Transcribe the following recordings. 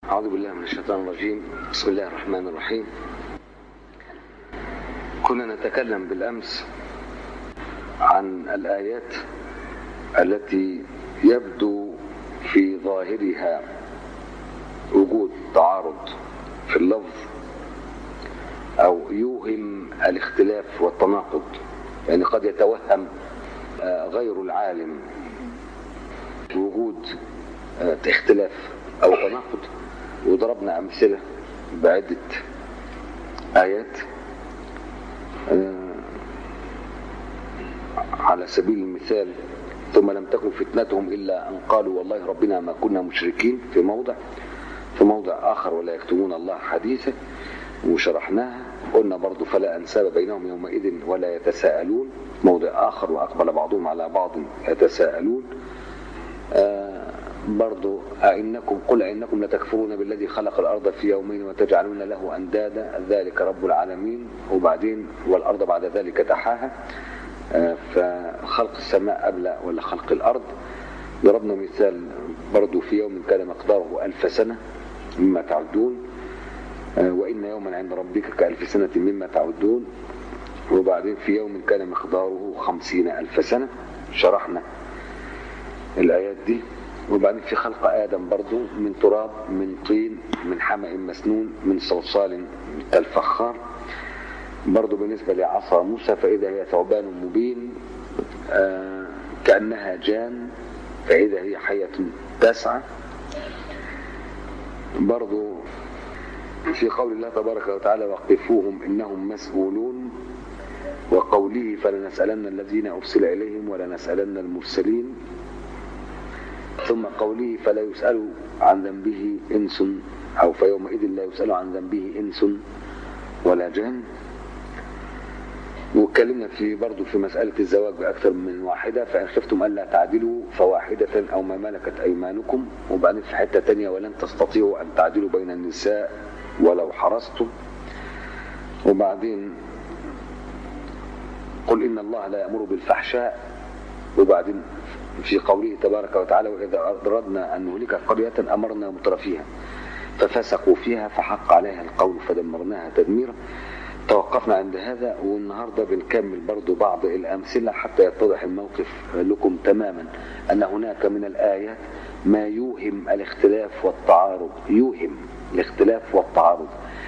أعوذ بالله من الشيطان الرجيم بسم الله الرحمن الرحيم كنا نتكلم بالأمس عن الآيات التي يبدو في ظاهرها وجود تعارض في اللفظ أو يوهم الاختلاف والتناقض يعني قد يتوهم غير العالم وجود اختلاف أو تناقض وضربنا أمثلة بعدة آيات على سبيل المثال ثم لم تكن فتنتهم إلا أن قالوا والله ربنا ما كنا مشركين في موضع في موضع آخر ولا يكتمون الله حديثا وشرحناها قلنا برضو فلا أنساب بينهم يومئذ ولا يتساءلون موضع آخر وأقبل بعضهم على بعض يتساءلون آه برضو أئنكم قل أئنكم لتكفرون بالذي خلق الأرض في يومين وتجعلون له أندادا ذلك رب العالمين وبعدين والأرض بعد ذلك تحاها آه فخلق السماء قبل ولا خلق الأرض ضربنا مثال برضو في يوم كان مقداره ألف سنة مما تعدون آه وإن يوما عند ربك كألف سنة مما تعدون وبعدين في يوم كان مقداره خمسين ألف سنة شرحنا الآيات دي وبعدين في خلق آدم برضو من تراب من طين من حمأ مسنون من صلصال كالفخار برضو بالنسبة لعصا موسى فإذا هي ثعبان مبين آه كأنها جان فإذا هي حية تسعى برضو في قول الله تبارك وتعالى وقفوهم إنهم مسؤولون وقوله فلنسألن الذين أرسل إليهم ولنسألن المرسلين ثم قوله فلا يسأل عن ذنبه إنس أو فيومئذ لا يسأل عن ذنبه إنس ولا جان واتكلمنا في برضه في مسألة الزواج بأكثر من واحدة فإن خفتم ألا تعدلوا فواحدة أو ما ملكت أيمانكم وبعدين في حتة تانية ولن تستطيعوا أن تعدلوا بين النساء ولو حرصتم وبعدين قل إن الله لا يأمر بالفحشاء وبعدين في قوله تبارك وتعالى وإذا أردنا أن نهلك قرية أمرنا مترفيها ففسقوا فيها فحق عليها القول فدمرناها تدميرا توقفنا عند هذا والنهاردة بنكمل برضو بعض الأمثلة حتى يتضح الموقف لكم تماما أن هناك من الآيات ما يوهم الاختلاف والتعارض يوهم الاختلاف والتعارض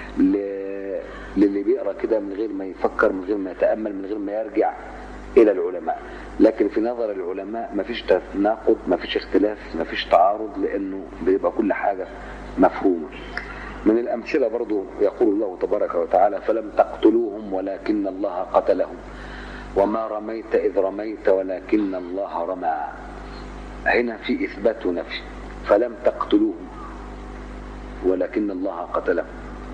للي بيقرأ كده من غير ما يفكر من غير ما يتأمل من غير ما يرجع إلى العلماء لكن في نظر العلماء ما فيش تناقض ما فيش اختلاف ما فيش تعارض لأنه بيبقى كل حاجة مفهومة من الأمثلة برضو يقول الله تبارك وتعالى فلم تقتلوهم ولكن الله قتلهم وما رميت إذ رميت ولكن الله رمى هنا في إثبات ونفي فلم تقتلوهم ولكن الله قتلهم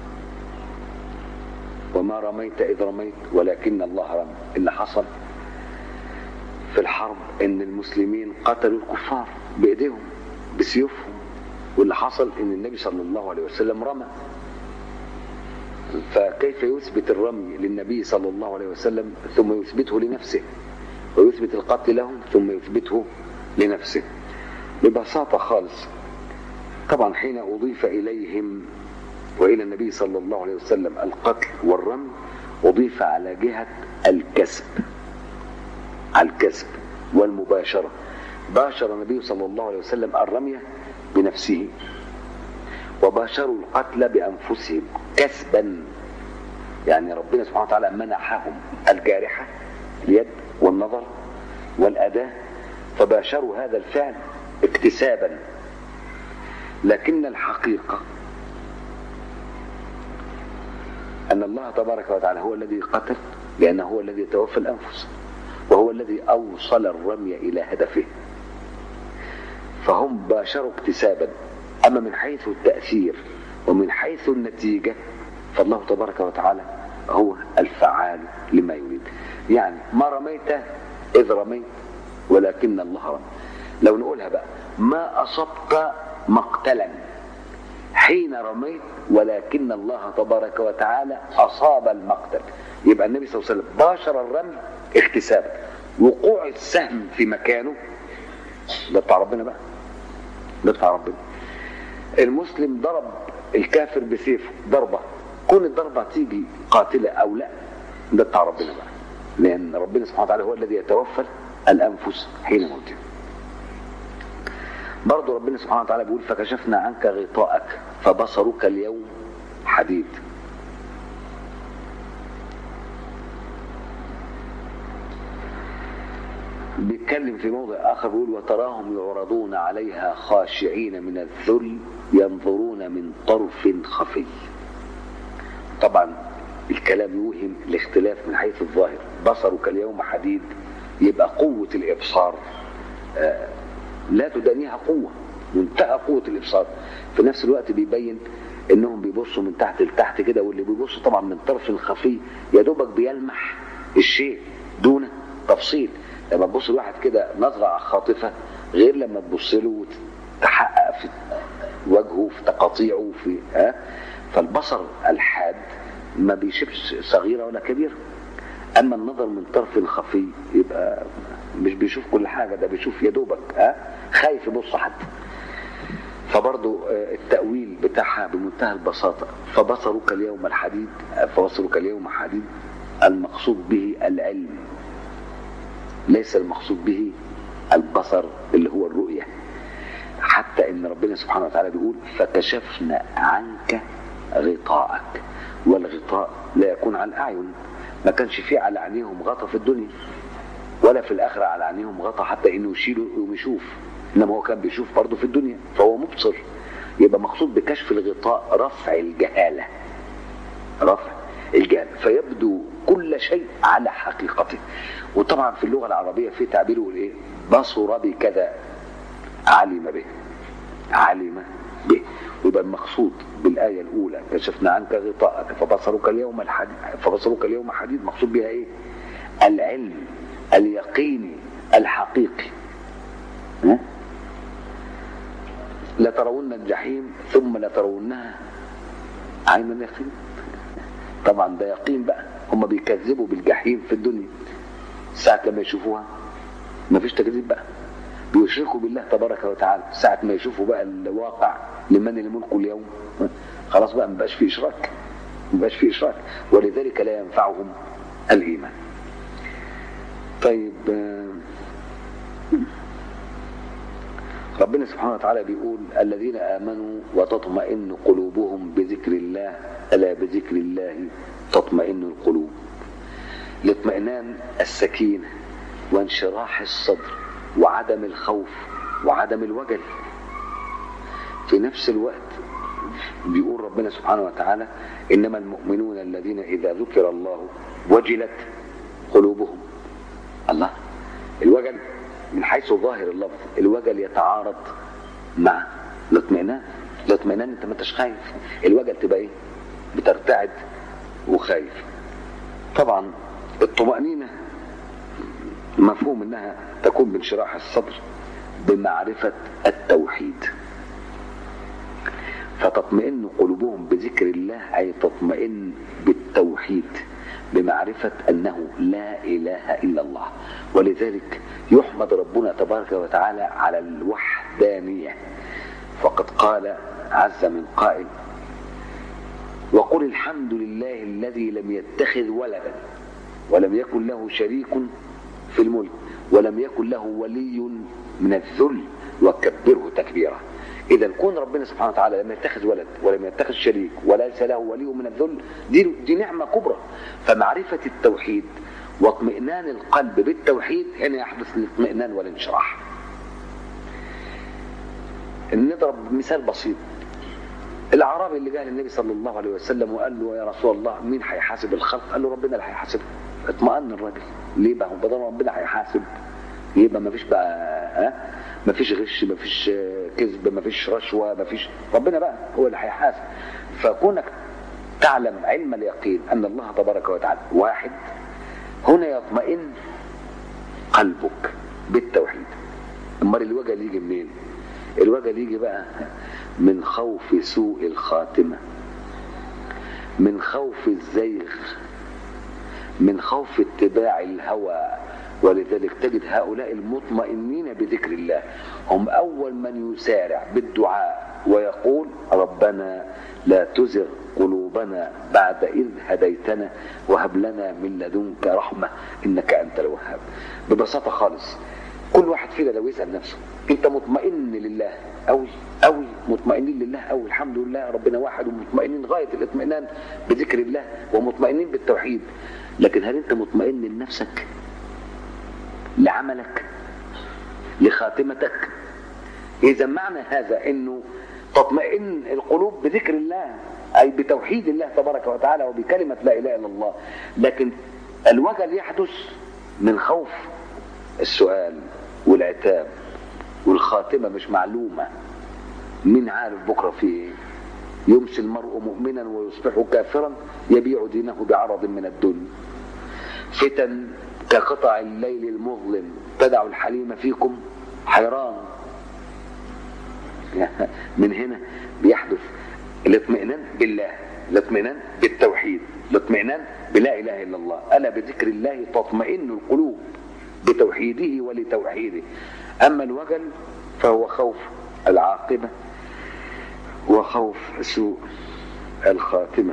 وما رميت إذ رميت ولكن الله رمى اللي حصل في الحرب ان المسلمين قتلوا الكفار بايديهم بسيوفهم واللي حصل ان النبي صلى الله عليه وسلم رمى فكيف يثبت الرمي للنبي صلى الله عليه وسلم ثم يثبته لنفسه ويثبت القتل لهم ثم يثبته لنفسه ببساطة خالص طبعا حين أضيف إليهم وإلى النبي صلى الله عليه وسلم القتل والرمي أضيف على جهة الكسب على الكسب والمباشرة باشر النبي صلى الله عليه وسلم الرمية بنفسه وباشروا القتل بأنفسهم كسبا يعني ربنا سبحانه وتعالى منحهم الجارحة اليد والنظر والأداة فباشروا هذا الفعل اكتسابا لكن الحقيقة أن الله تبارك وتعالى هو الذي قتل لأنه هو الذي توفى الأنفس وهو الذي أوصل الرمي إلى هدفه فهم باشروا اكتسابا أما من حيث التأثير ومن حيث النتيجة فالله تبارك وتعالى هو الفعال لما يريد يعني ما رميت إذ رميت ولكن الله رمى لو نقولها بقى ما أصبت مقتلا حين رميت ولكن الله تبارك وتعالى أصاب المقتل يبقى النبي صلى الله عليه وسلم باشر الرمي اكتسابا وقوع السهم في مكانه ده بتاع ربنا بقى ده بتاع ربنا المسلم ضرب الكافر بسيفه ضربة كون الضربة تيجي قاتلة أو لا ده بتاع ربنا بقى لأن ربنا سبحانه وتعالى هو الذي يتوفى الأنفس حين موتها برضه ربنا سبحانه وتعالى بيقول فكشفنا عنك غطاءك فبصرك اليوم حديد بيتكلم في موضع آخر بيقول وتراهم يعرضون عليها خاشعين من الذل ينظرون من طرف خفي طبعا الكلام يوهم الاختلاف من حيث الظاهر بصرك اليوم حديد يبقى قوة الإبصار آه لا تدانيها قوة منتهى قوة الإبصار في نفس الوقت بيبين انهم بيبصوا من تحت لتحت كده واللي بيبص طبعا من طرف خفي يا دوبك بيلمح الشيء دون تفصيل لما تبص لواحد كده نظرة خاطفة غير لما تبص له وتحقق في وجهه في تقاطيعه في ها فالبصر الحاد ما بيشوفش صغيرة ولا كبيرة اما النظر من طرف خفي يبقى مش بيشوف كل حاجة ده بيشوف يا دوبك ها خايف يبص حتى فبرضو التأويل بتاعها بمنتهى البساطة فبصرك اليوم الحديد فبصرك اليوم حديد المقصود به العلم ليس المقصود به البصر اللي هو الرؤية حتى ان ربنا سبحانه وتعالى بيقول فكشفنا عنك غطاءك والغطاء لا يكون على الاعين ما كانش فيه على عينيهم غطا في الدنيا ولا في الاخره على عينيهم غطا حتى انه يشيله ويشوف انما هو كان بيشوف برضه في الدنيا فهو مبصر يبقى مقصود بكشف الغطاء رفع الجهاله رفع الجهاله فيبدو كل شيء على حقيقته وطبعا في اللغه العربيه في تعبير يقول ايه بصر بكذا علم به علم به ويبقى المقصود بالآية الأولى كشفنا عنك غطاءك فبصرك اليوم الحديد فبصرك اليوم حديد مقصود بها إيه؟ العلم اليقيني الحقيقي ها؟ لترون الجحيم ثم لترونها عين اليقين طبعا ده يقين بقى هم بيكذبوا بالجحيم في الدنيا ساعة لما يشوفوها مفيش تكذيب بقى بيشركوا بالله تبارك وتعالى ساعة ما يشوفوا بقى الواقع لمن الملك اليوم خلاص بقى مبقاش في إشراك مبقاش في إشراك ولذلك لا ينفعهم الإيمان طيب ربنا سبحانه وتعالى بيقول الذين آمنوا وتطمئن قلوبهم بذكر الله ألا بذكر الله تطمئن القلوب لاطمئنان السكينة وانشراح الصدر وعدم الخوف وعدم الوجل في نفس الوقت بيقول ربنا سبحانه وتعالى إنما المؤمنون الذين إذا ذكر الله وجلت قلوبهم الله الوجل من حيث ظاهر اللفظ الوجل يتعارض مع الاطمئنان الاطمئنان انت ما انتش خايف الوجل تبقى ايه بترتعد وخايف طبعا الطمأنينة مفهوم انها تكون بانشراح الصدر بمعرفة التوحيد فتطمئن قلوبهم بذكر الله أي تطمئن بالتوحيد بمعرفة أنه لا إله إلا الله ولذلك يحمد ربنا تبارك وتعالى على الوحدانية فقد قال عز من قائل وقل الحمد لله الذي لم يتخذ ولدا ولم يكن له شريك في الملك ولم يكن له ولي من الذل وكبره تكبيرا اذا كون ربنا سبحانه وتعالى لم يتخذ ولد ولم يتخذ شريك وليس له ولي من الذل دي, دي نعمه كبرى فمعرفه التوحيد واطمئنان القلب بالتوحيد هنا يحدث الاطمئنان والانشراح نضرب مثال بسيط الاعرابي اللي جاء للنبي صلى الله عليه وسلم وقال له يا رسول الله مين هيحاسب الخلق قال له ربنا اللي هيحاسب اطمئن الراجل ليه بقى بدل ربنا هيحاسب يبقى ما فيش بقى ها ما فيش غش ما فيش كذب ما فيش رشوه ما فيش ربنا بقى هو اللي هيحاسب فكونك تعلم علم اليقين ان الله تبارك وتعالى واحد هنا يطمئن قلبك بالتوحيد امال الوجل يجي منين الوجل يجي بقى من خوف سوء الخاتمه من خوف الزيغ من خوف اتباع الهوى ولذلك تجد هؤلاء المطمئنين بذكر الله هم أول من يسارع بالدعاء ويقول ربنا لا تزغ قلوبنا بعد إذ هديتنا وهب لنا من لدنك رحمة إنك أنت الوهاب ببساطة خالص كل واحد فينا لو يسأل نفسه أنت مطمئن لله أوي أوي مطمئنين لله أوي الحمد لله ربنا واحد ومطمئنين غاية الاطمئنان بذكر الله ومطمئنين بالتوحيد لكن هل أنت مطمئن لنفسك لعملك لخاتمتك إذا معنى هذا أنه تطمئن القلوب بذكر الله أي بتوحيد الله تبارك وتعالى وبكلمة لا إله إلا الله لكن الوجل يحدث من خوف السؤال والعتاب والخاتمة مش معلومة مين عارف بكرة في ايه يمسي المرء مؤمنا ويصبح كافرا يبيع دينه بعرض من الدنيا فتن كقطع الليل المظلم تدع الحليم فيكم حيران من هنا بيحدث الاطمئنان بالله الاطمئنان بالتوحيد الاطمئنان بلا اله الا الله الا بذكر الله تطمئن القلوب بتوحيده ولتوحيده اما الوجل فهو خوف العاقبه وخوف سوء الخاتمه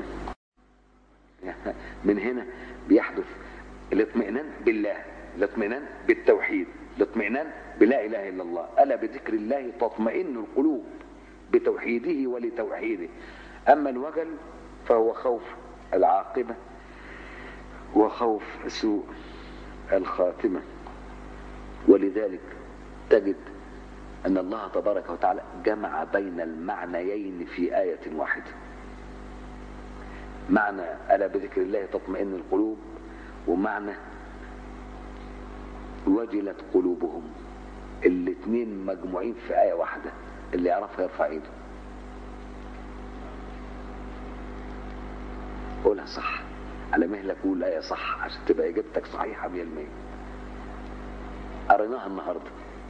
من هنا بيحدث الاطمئنان بالله الاطمئنان بالتوحيد الاطمئنان بلا اله الا الله الا بذكر الله تطمئن القلوب بتوحيده ولتوحيده اما الوجل فهو خوف العاقبه وخوف سوء الخاتمه ولذلك تجد ان الله تبارك وتعالى جمع بين المعنيين في ايه واحده معنى الا بذكر الله تطمئن القلوب ومعنى وجلت قلوبهم الاثنين مجموعين في آية واحدة اللي يعرفها يرفع ايده قولها صح على مهلك قول الآية صح عشان تبقى إجابتك صحيحة 100% قريناها النهارده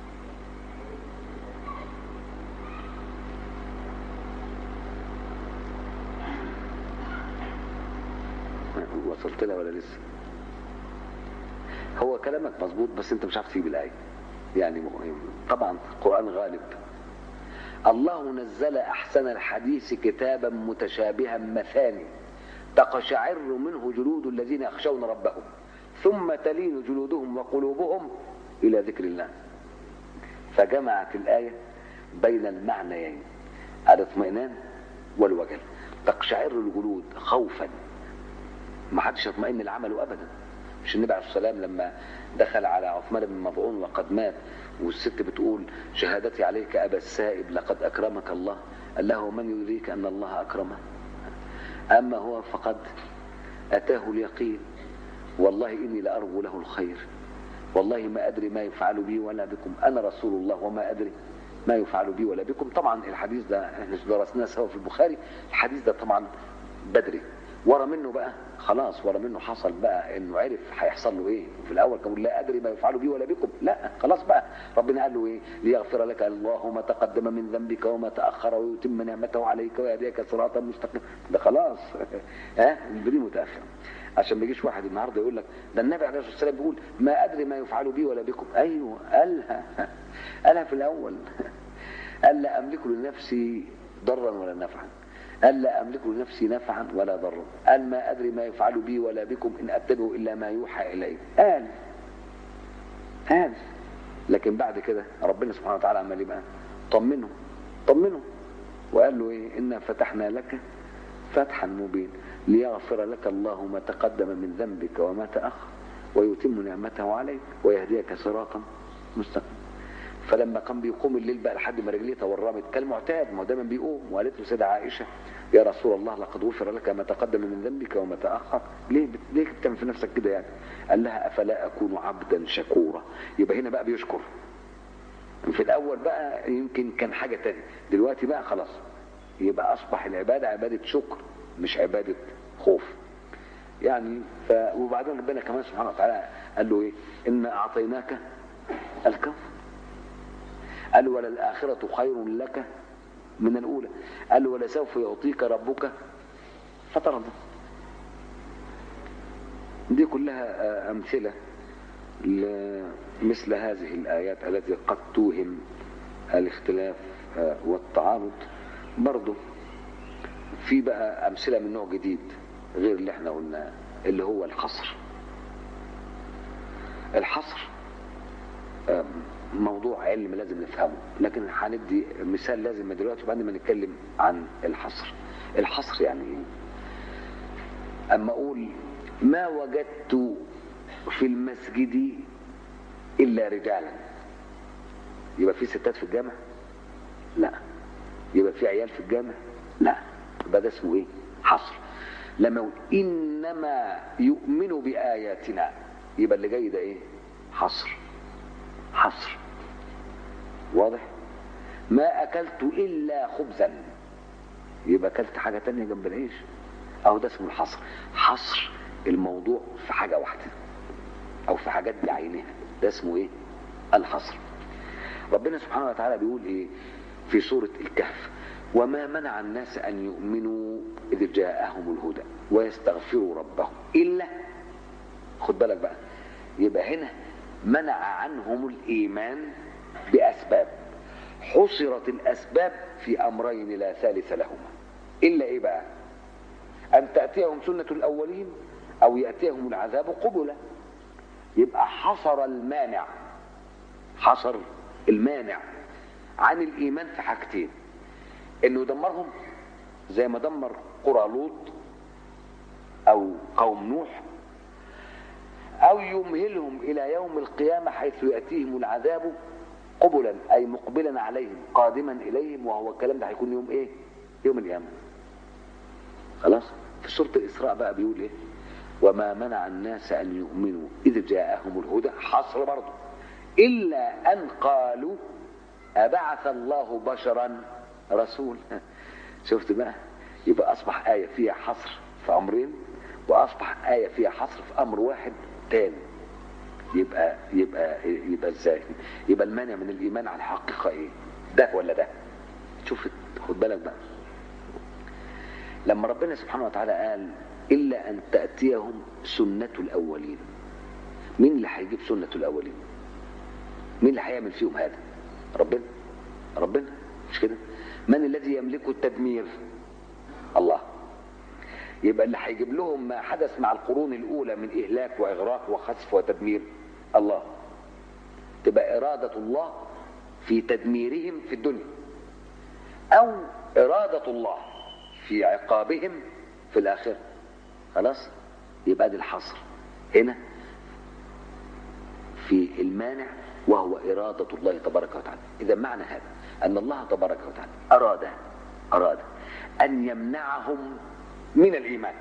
وصلت لها ولا لسه هو كلامك مظبوط بس انت مش عارف تجيب الايه يعني طبعا القران غالب الله نزل احسن الحديث كتابا متشابها مثاني تقشعر منه جلود الذين يخشون ربهم ثم تلين جلودهم وقلوبهم الى ذكر الله فجمعت الايه بين المعنيين الاطمئنان والوجل تقشعر الجلود خوفا ما حدش يطمئن لعمله ابدا مش النبي عليه الصلاه والسلام لما دخل على عثمان بن مظعون وقد مات والست بتقول شهادتي عليك ابا السائب لقد اكرمك الله قال له من يدريك ان الله اكرمه اما هو فقد اتاه اليقين والله اني لارجو له الخير والله ما ادري ما يفعل بي ولا بكم انا رسول الله وما ادري ما يفعل بي ولا بكم طبعا الحديث ده احنا درسناه سوا في البخاري الحديث ده طبعا بدري ورا منه بقى خلاص ورا منه حصل بقى انه عرف هيحصل له ايه في الاول كان لا ادري ما يفعل بي ولا بكم لا خلاص بقى ربنا قال له ايه ليغفر لك الله ما تقدم من ذنبك وما تاخر ويتم نعمته عليك ويهديك صراطا مستقيما ده خلاص ها بدي متاخر عشان ما يجيش واحد النهارده يقول لك ده النبي عليه الصلاه والسلام بيقول ما ادري ما يفعل بي ولا بكم ايوه قالها قالها في الاول قال لا املك لنفسي ضرا ولا نفعا قال لا أملك لنفسي نفعا ولا ضرا قال ما أدري ما يفعل بي ولا بكم إن أتبع إلا ما يوحى إلي قال قال لكن بعد كده ربنا سبحانه وتعالى عمال يبقى طمنه طمنه وقال له إيه إنا فتحنا لك فتحا مبين ليغفر لك الله ما تقدم من ذنبك وما تأخر ويتم نعمته عليك ويهديك صراطا مستقيما فلما كان بيقوم الليل بقى لحد ما رجليه تورمت كالمعتاد ما هو دايما بيقوم وقالت له سيدة عائشة يا رسول الله لقد غفر لك ما تقدم من ذنبك وما تأخر ليه بت... ليه بتعمل في نفسك كده يعني قال لها أفلا أكون عبدا شكورا يبقى هنا بقى بيشكر في الأول بقى يمكن كان حاجة تانية دلوقتي بقى خلاص يبقى أصبح العبادة عبادة شكر مش عبادة خوف يعني ف... وبعدين ربنا كمان سبحانه وتعالى قال له ايه إن أعطيناك الكفر قال وللآخرة خير لك من الأولى قال ولسوف يعطيك ربك فترضى دي كلها أمثلة لمثل هذه الآيات التي قد توهم الاختلاف آه، والتعارض برضه في بقى أمثلة من نوع جديد غير اللي احنا قلناه اللي هو الحصر الحصر آه، موضوع علم لازم نفهمه لكن هندي مثال لازم دلوقتي وبعدين ما نتكلم عن الحصر الحصر يعني ايه اما اقول ما وجدت في المسجد الا رجالا يبقى في ستات في الجامع لا يبقى في عيال في الجامع لا يبقى ده اسمه ايه حصر لما اقول انما يؤمن باياتنا يبقى اللي جاي ده ايه حصر حصر واضح ما اكلت الا خبزا يبقى اكلت حاجه تانية جنب العيش اهو ده اسمه الحصر حصر الموضوع في حاجه واحده او في حاجات بعينها ده اسمه ايه الحصر ربنا سبحانه وتعالى بيقول ايه في سوره الكهف وما منع الناس ان يؤمنوا اذ جاءهم الهدى ويستغفروا ربهم الا خد بالك بقى يبقى هنا منع عنهم الايمان باسباب حصرت الاسباب في امرين لا ثالث لهما الا ايه بقى ان تاتيهم سنه الاولين او ياتيهم العذاب قبلا يبقى حصر المانع حصر المانع عن الايمان في حاجتين انه يدمرهم زي ما دمر قرى لوط او قوم نوح او يمهلهم الى يوم القيامه حيث ياتيهم العذاب قبلا اي مقبلا عليهم قادما اليهم وهو الكلام ده هيكون يوم ايه يوم القيامه خلاص في سوره الاسراء بقى بيقول ايه وما منع الناس ان يؤمنوا اذ جاءهم الهدى حصر برضه الا ان قالوا ابعث الله بشرا رسول شفت بقى يبقى اصبح ايه فيها حصر في امرين واصبح ايه فيها حصر في امر واحد تاني يبقى يبقى يبقى ازاي يبقى المانع من الايمان على الحقيقه ايه ده ولا ده شوف خد بالك بقى لما ربنا سبحانه وتعالى قال الا ان تاتيهم سنه الاولين مين اللي هيجيب سنه الاولين مين اللي هيعمل فيهم هذا ربنا ربنا مش كده من الذي يملك التدمير الله يبقى اللي هيجيب لهم ما حدث مع القرون الاولى من اهلاك واغراق وخسف وتدمير الله تبقى اراده الله في تدميرهم في الدنيا او اراده الله في عقابهم في الاخره خلاص يبقى دي الحصر هنا في المانع وهو إرادة الله تبارك وتعالى إذا معنى هذا أن الله تبارك وتعالى أراد أراد أن يمنعهم من الإيمان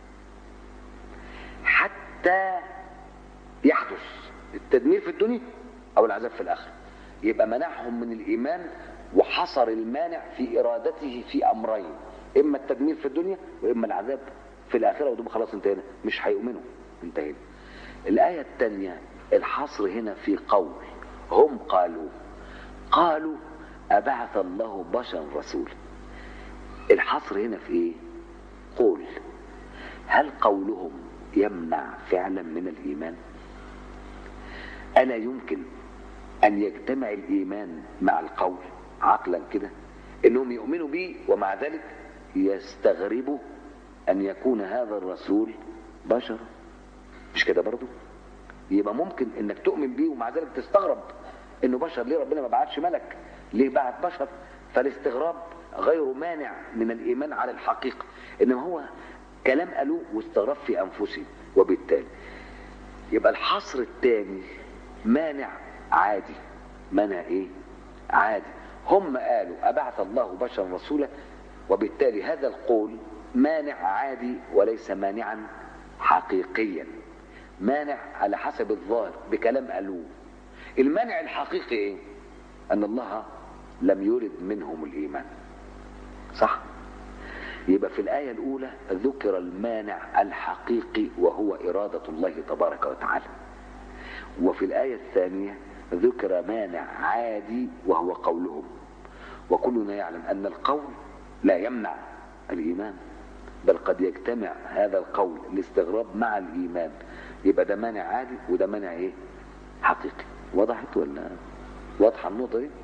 حتى يحدث التدمير في الدنيا أو العذاب في الآخرة يبقى منعهم من الإيمان وحصر المانع في إرادته في أمرين إما التدمير في الدنيا وإما العذاب في الآخرة ودول خلاص انتهينا مش هيؤمنوا انتهينا الآية الثانية الحصر هنا في قول هم قالوا قالوا أبعث الله بشرا رسولا الحصر هنا في ايه قول هل قولهم يمنع فعلا من الإيمان ألا يمكن أن يجتمع الإيمان مع القول عقلا كده إنهم يؤمنوا به ومع ذلك يستغربوا أن يكون هذا الرسول بشر مش كده برضو يبقى ممكن انك تؤمن بيه ومع ذلك تستغرب انه بشر ليه ربنا ما بعتش ملك ليه بعت بشر فالاستغراب غير مانع من الايمان على الحقيقه انما هو كلام قالوه واستغرب في انفسهم وبالتالي يبقى الحصر الثاني مانع عادي مانع ايه عادي هم قالوا ابعث الله بشرا رسولا وبالتالي هذا القول مانع عادي وليس مانعا حقيقيا مانع على حسب الظاهر بكلام قالوه المانع الحقيقي ايه ان الله لم يرد منهم الايمان صح يبقى في الآية الأولى ذكر المانع الحقيقي وهو إرادة الله تبارك وتعالى وفي الآية الثانية ذكر مانع عادي وهو قولهم وكلنا يعلم أن القول لا يمنع الإيمان بل قد يجتمع هذا القول الاستغراب مع الإيمان يبقى ده مانع عادي وده مانع إيه حقيقي وضحت ولا واضحة النقطة دي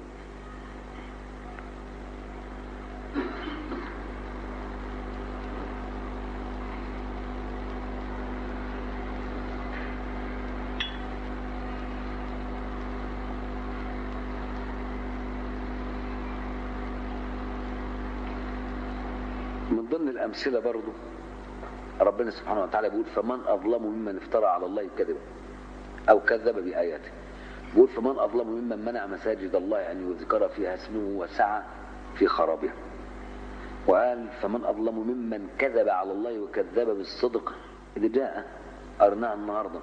من ضمن الأمثلة برضو ربنا سبحانه وتعالى بيقول فمن أظلم ممن افترى على الله كذبا أو كذب بآياته بيقول فمن أظلم ممن منع مساجد الله أن يذكر فيها اسمه وسعى في خرابها وقال فمن أظلم ممن كذب على الله وكذب بالصدق اللي جاء قرناها النهاردة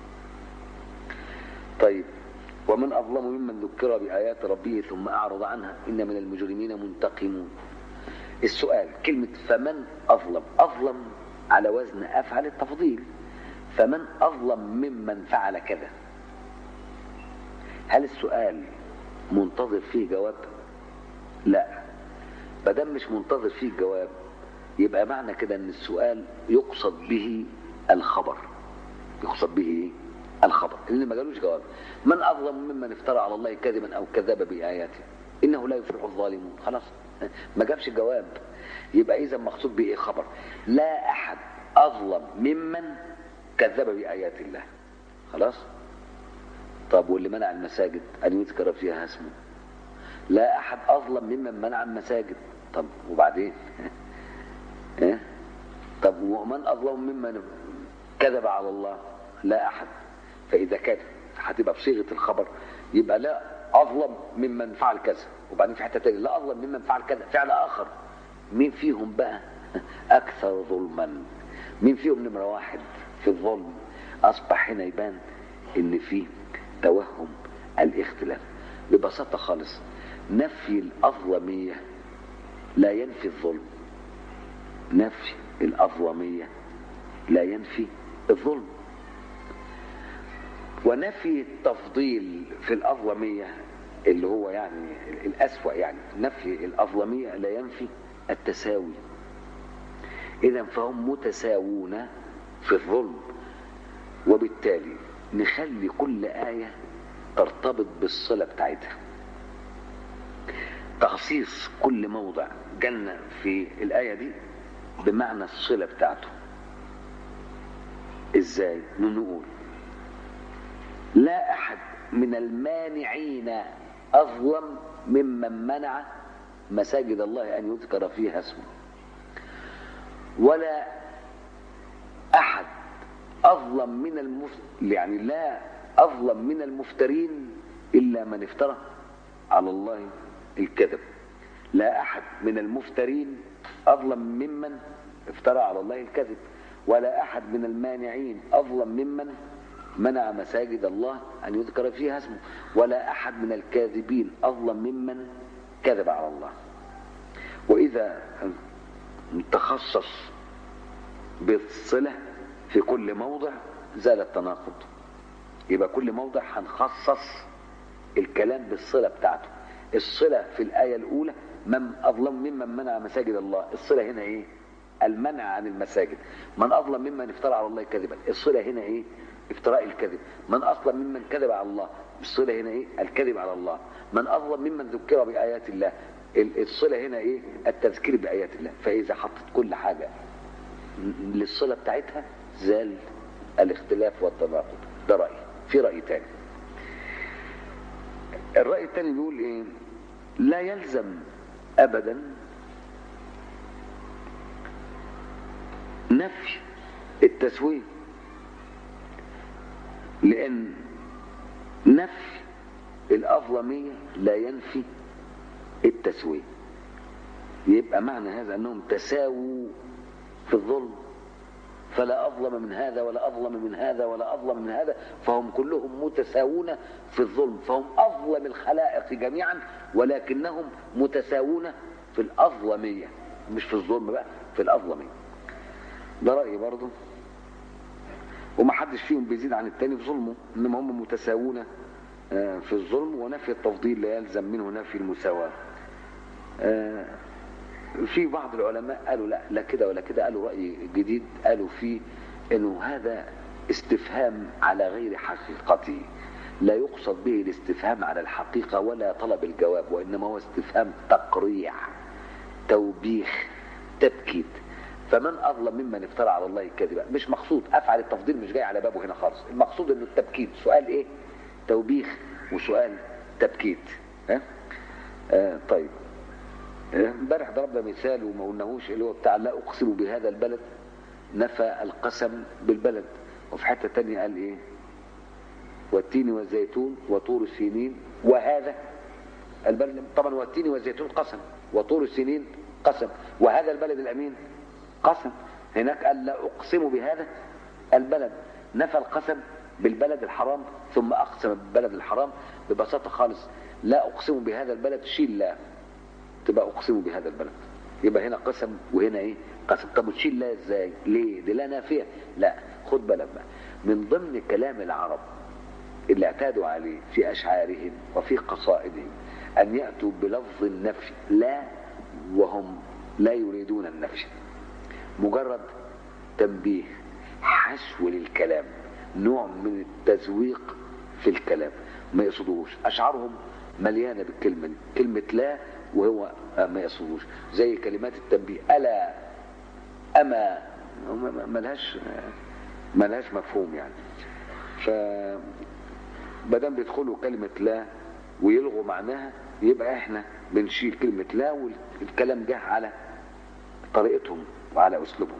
طيب ومن أظلم ممن ذكر بآيات ربه ثم أعرض عنها إن من المجرمين منتقمون السؤال كلمة فمن أظلم أظلم على وزن أفعل التفضيل فمن أظلم ممن فعل كذا هل السؤال منتظر فيه جواب لا بدل مش منتظر فيه جواب يبقى معنى كده ان السؤال يقصد به الخبر يقصد به ايه الخبر اللي ما جالوش جواب من اظلم ممن افترى على الله كذبا او كذب باياته انه لا يفلح الظالمون خلاص ما جابش جواب يبقى اذا مقصود به ايه خبر لا احد اظلم ممن كذب بايات الله خلاص طب واللي منع المساجد ان يذكر فيها اسمه لا احد اظلم ممن منع المساجد طب وبعدين ايه طب ومن اظلم ممن كذب على الله لا احد فاذا كان هتبقى بصيغه الخبر يبقى لا اظلم ممن فعل كذا وبعدين في حته تانية لا اظلم ممن فعل كذا فعل اخر مين فيهم بقى اكثر ظلما مين فيهم نمره واحد في الظلم اصبح هنا يبان ان في توهم الاختلاف ببساطه خالص نفي الاظلميه لا ينفي الظلم نفي الاظلميه لا ينفي الظلم ونفي التفضيل في الأظلمية اللي هو يعني الأسوأ يعني نفي الأظلمية لا ينفي التساوي إذا فهم متساوون في الظلم وبالتالي نخلي كل آية ترتبط بالصلة بتاعتها تخصيص كل موضع جنة في الآية دي بمعنى الصلة بتاعته ازاي نقول لا احد من المانعين اظلم ممن منع مساجد الله ان يذكر فيها اسمه ولا احد اظلم من المف... يعني لا اظلم من المفترين الا من افترى على الله الكذب لا احد من المفترين اظلم ممن افترى على الله الكذب ولا احد من المانعين اظلم ممن منع مساجد الله ان يذكر فيها اسمه ولا احد من الكاذبين اظلم ممن كذب على الله واذا تخصص بالصله في كل موضع زال التناقض يبقى كل موضع هنخصص الكلام بالصله بتاعته الصله في الايه الاولى من اظلم ممن منع مساجد الله الصله هنا ايه المنع عن المساجد من اظلم ممن افترى على الله كذبا الصله هنا ايه افتراء الكذب من اظلم ممن كذب على الله الصله هنا ايه الكذب على الله من اظلم ممن ذكر بايات الله الصله هنا ايه التذكير بايات الله فاذا حطت كل حاجه للصله بتاعتها زال الاختلاف والتناقض ده راي في راي تاني الراي التاني بيقول ايه لا يلزم ابدا نفي التسويه لان نفي الاظلميه لا ينفي التسويه يبقى معنى هذا انهم تساووا في الظلم فلا اظلم من هذا ولا اظلم من هذا ولا اظلم من هذا فهم كلهم متساوون في الظلم فهم اظلم الخلائق جميعا ولكنهم متساوون في الاظلميه مش في الظلم بقى في الاظلميه ده رايي برضه وما حدش فيهم بيزيد عن التاني في ظلمه انما هم متساوون في الظلم ونفي التفضيل لا يلزم منه نفي المساواه في بعض العلماء قالوا لا لا كده ولا كده قالوا راي جديد قالوا فيه انه هذا استفهام على غير حقيقته لا يقصد به الاستفهام على الحقيقة ولا طلب الجواب وإنما هو استفهام تقريع توبيخ تبكيت فمن أظلم ممن افترى على الله كذبا مش مقصود أفعل التفضيل مش جاي على بابه هنا خالص المقصود إنه التبكيت سؤال إيه توبيخ وسؤال تبكيت ها آه طيب امبارح ضربنا مثال وما قلناهوش اللي هو بتاع لا اقسم بهذا البلد نفى القسم بالبلد وفي حته تانية قال ايه والتين والزيتون وطور السنين وهذا البلد طبعا والتين والزيتون قسم وطور السنين قسم وهذا البلد الامين قسم هناك قال لا اقسم بهذا البلد نفى القسم بالبلد الحرام ثم اقسم بالبلد الحرام ببساطه خالص لا اقسم بهذا البلد شيل لا تبقى اقسم بهذا البلد يبقى هنا قسم وهنا ايه قسم طب وتشيل لا ازاي ليه دي لا نافيه لا خد بالك بقى من ضمن كلام العرب اللي اعتادوا عليه في اشعارهم وفي قصائدهم ان ياتوا بلفظ النفي لا وهم لا يريدون النفي مجرد تنبيه حشو للكلام نوع من التزويق في الكلام ما يقصدوش اشعارهم مليانه بالكلمه دي كلمه لا وهو ما يقصدوش زي كلمات التنبيه الا اما ملهاش ملهاش مفهوم يعني ف بدل بيدخلوا كلمه لا ويلغوا معناها يبقى احنا بنشيل كلمه لا والكلام جه على طريقتهم وعلى اسلوبهم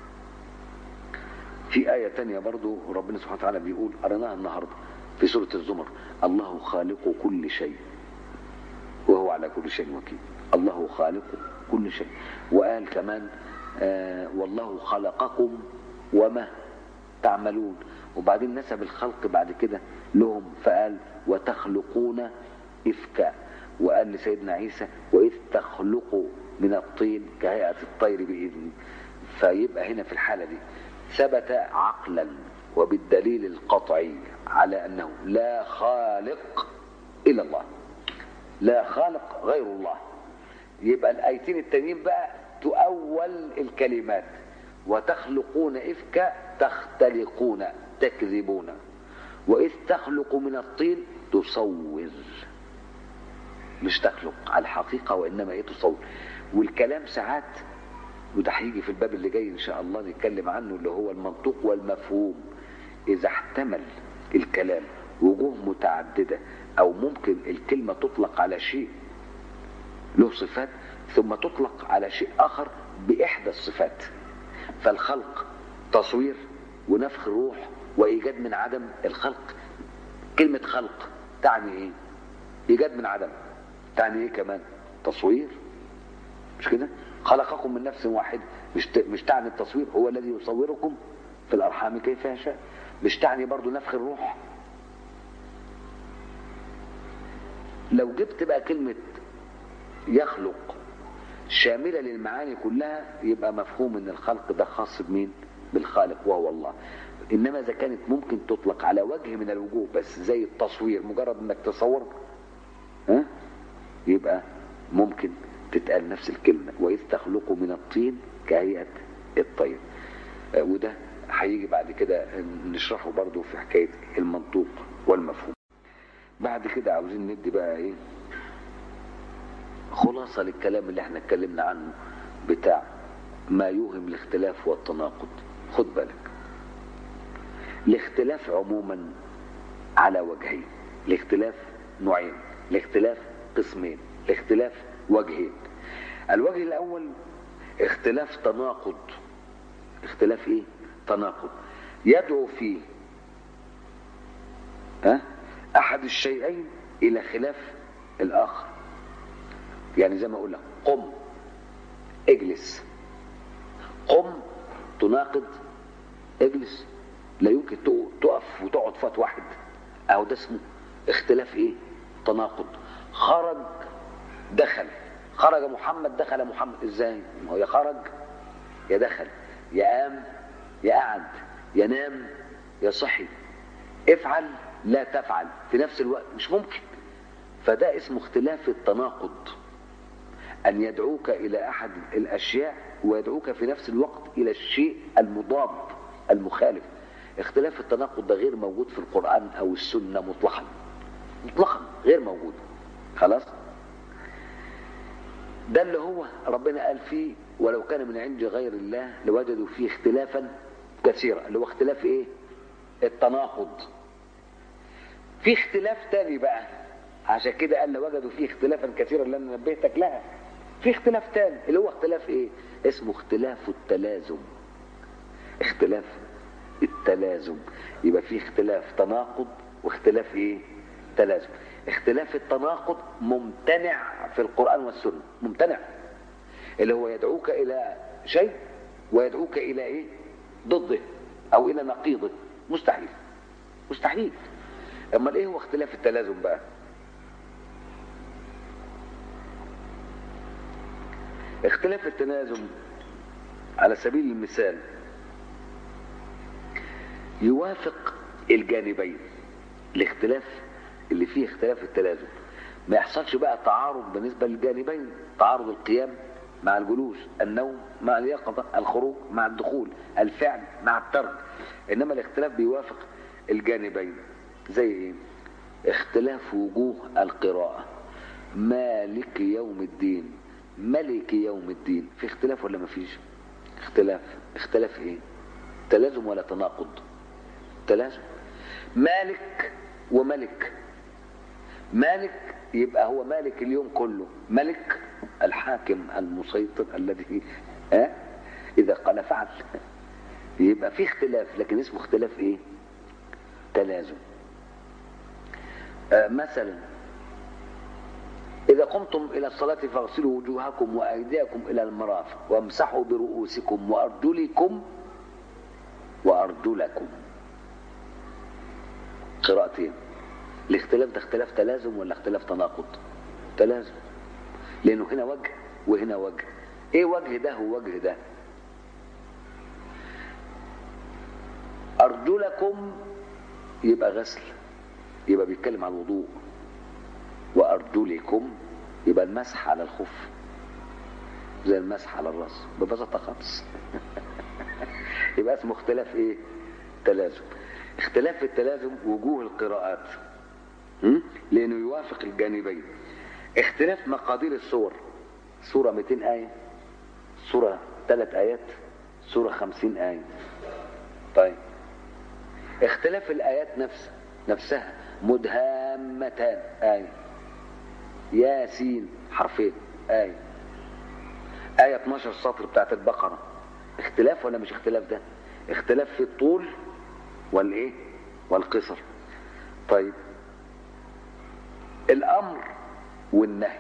في آية تانية برضو ربنا سبحانه وتعالى بيقول قريناها النهاردة في سورة الزمر الله خالق كل شيء وهو على كل شيء وكيل الله خالق كل شيء وقال كمان آه والله خلقكم وما تعملون وبعدين نسب الخلق بعد كده لهم فقال وتخلقون إفكا وقال لسيدنا عيسى وإذ تخلقوا من الطين كهيئة الطير بإذنه فيبقى هنا في الحالة دي ثبت عقلا وبالدليل القطعي على أنه لا خالق إلا الله لا خالق غير الله يبقى الآيتين التانيين بقى تؤول الكلمات وتخلقون إفكا تختلقون تكذبون وإذ تخلق من الطين تصور مش تخلق على الحقيقة وإنما إيه تصور والكلام ساعات وده هيجي في الباب اللي جاي إن شاء الله نتكلم عنه اللي هو المنطوق والمفهوم إذا احتمل الكلام وجوه متعددة أو ممكن الكلمة تطلق على شيء له صفات ثم تطلق على شيء آخر بإحدى الصفات فالخلق تصوير ونفخ الروح وإيجاد من عدم الخلق كلمة خلق تعني إيه؟ إيجاد من عدم تعني إيه كمان؟ تصوير مش كده؟ خلقكم من نفس واحد مش مش تعني التصوير هو الذي يصوركم في الأرحام كيف يشاء مش تعني برضو نفخ الروح لو جبت بقى كلمة يخلق شاملة للمعاني كلها يبقى مفهوم ان الخلق ده خاص بمين بالخالق وهو الله انما اذا كانت ممكن تطلق على وجه من الوجوه بس زي التصوير مجرد انك تصور ها يبقى ممكن تتقال نفس الكلمة وإذ تخلقوا من الطين كهيئة الطير وده هيجي بعد كده نشرحه برضو في حكاية المنطوق والمفهوم بعد كده عاوزين ندي بقى ايه خلاصة للكلام اللي احنا اتكلمنا عنه بتاع ما يوهم الاختلاف والتناقض خد بالك الاختلاف عموما على وجهين الاختلاف نوعين الاختلاف قسمين الاختلاف وجهين الوجه الاول اختلاف تناقض اختلاف ايه تناقض يدعو فيه ها احد الشيئين الى خلاف الاخر يعني زي ما اقول لك قم اجلس قم تناقض اجلس لا يمكن تقف وتقعد فات واحد اهو ده اسمه اختلاف ايه تناقض خرج دخل خرج محمد دخل محمد ازاي ما هو يا خرج يا دخل يا قام يا قعد يا نام يا صحي افعل لا تفعل في نفس الوقت مش ممكن فده اسمه اختلاف التناقض أن يدعوك إلى أحد الأشياء ويدعوك في نفس الوقت إلى الشيء المضاد المخالف اختلاف التناقض ده غير موجود في القرآن أو السنة مطلقا مطلقا غير موجود خلاص ده اللي هو ربنا قال فيه ولو كان من عند غير الله لوجدوا فيه اختلافا كثيرا اللي هو اختلاف ايه التناقض في اختلاف تاني بقى عشان كده قال لوجدوا فيه اختلافا كثيرا اللي انا نبهتك لها في اختلاف تاني اللي هو اختلاف ايه اسمه اختلاف التلازم اختلاف التلازم يبقى في اختلاف تناقض واختلاف ايه تلازم اختلاف التناقض ممتنع في القرآن والسنة ممتنع اللي هو يدعوك الى شيء ويدعوك الى ايه ضده او الى نقيضه مستحيل مستحيل اما ايه هو اختلاف التلازم بقى اختلاف التلازم على سبيل المثال يوافق الجانبين الاختلاف اللي فيه اختلاف التلازم ما يحصلش بقى تعارض بالنسبة للجانبين تعارض القيام مع الجلوس النوم مع اليقظة الخروج مع الدخول الفعل مع الترك إنما الاختلاف بيوافق الجانبين زي ايه اختلاف وجوه القراءة مالك يوم الدين ملك يوم الدين في اختلاف ولا مفيش اختلاف اختلاف ايه تلازم ولا تناقض تلازم مالك وملك مالك يبقى هو مالك اليوم كله ملك الحاكم المسيطر الذي ها اذا قال فعل يبقى في اختلاف لكن اسمه اختلاف ايه تلازم آه مثلا إذا قمتم إلى الصلاة فاغسلوا وجوهكم وأيديكم إلى المرافق وامسحوا برؤوسكم وأرجلكم وأرجلكم قراءتين الاختلاف ده اختلاف تلازم ولا اختلاف تناقض تلازم لأنه هنا وجه وهنا وجه ايه وجه ده ووجه ده أرجلكم يبقى غسل يبقى بيتكلم عن الوضوء وأرجلكم يبقى المسح على الخف زي المسح على الراس ببساطة خالص يبقى اسمه اختلاف ايه تلازم اختلاف التلازم وجوه القراءات م? لانه يوافق الجانبين اختلاف مقادير السور سورة 200 آية سورة 3 آيات سورة 50 آية طيب اختلاف الآيات نفس نفسها مدهامتان آية ياسين حرفين آية آية 12 سطر بتاعت البقرة اختلاف ولا مش اختلاف ده اختلاف في الطول والايه والقصر طيب الامر والنهي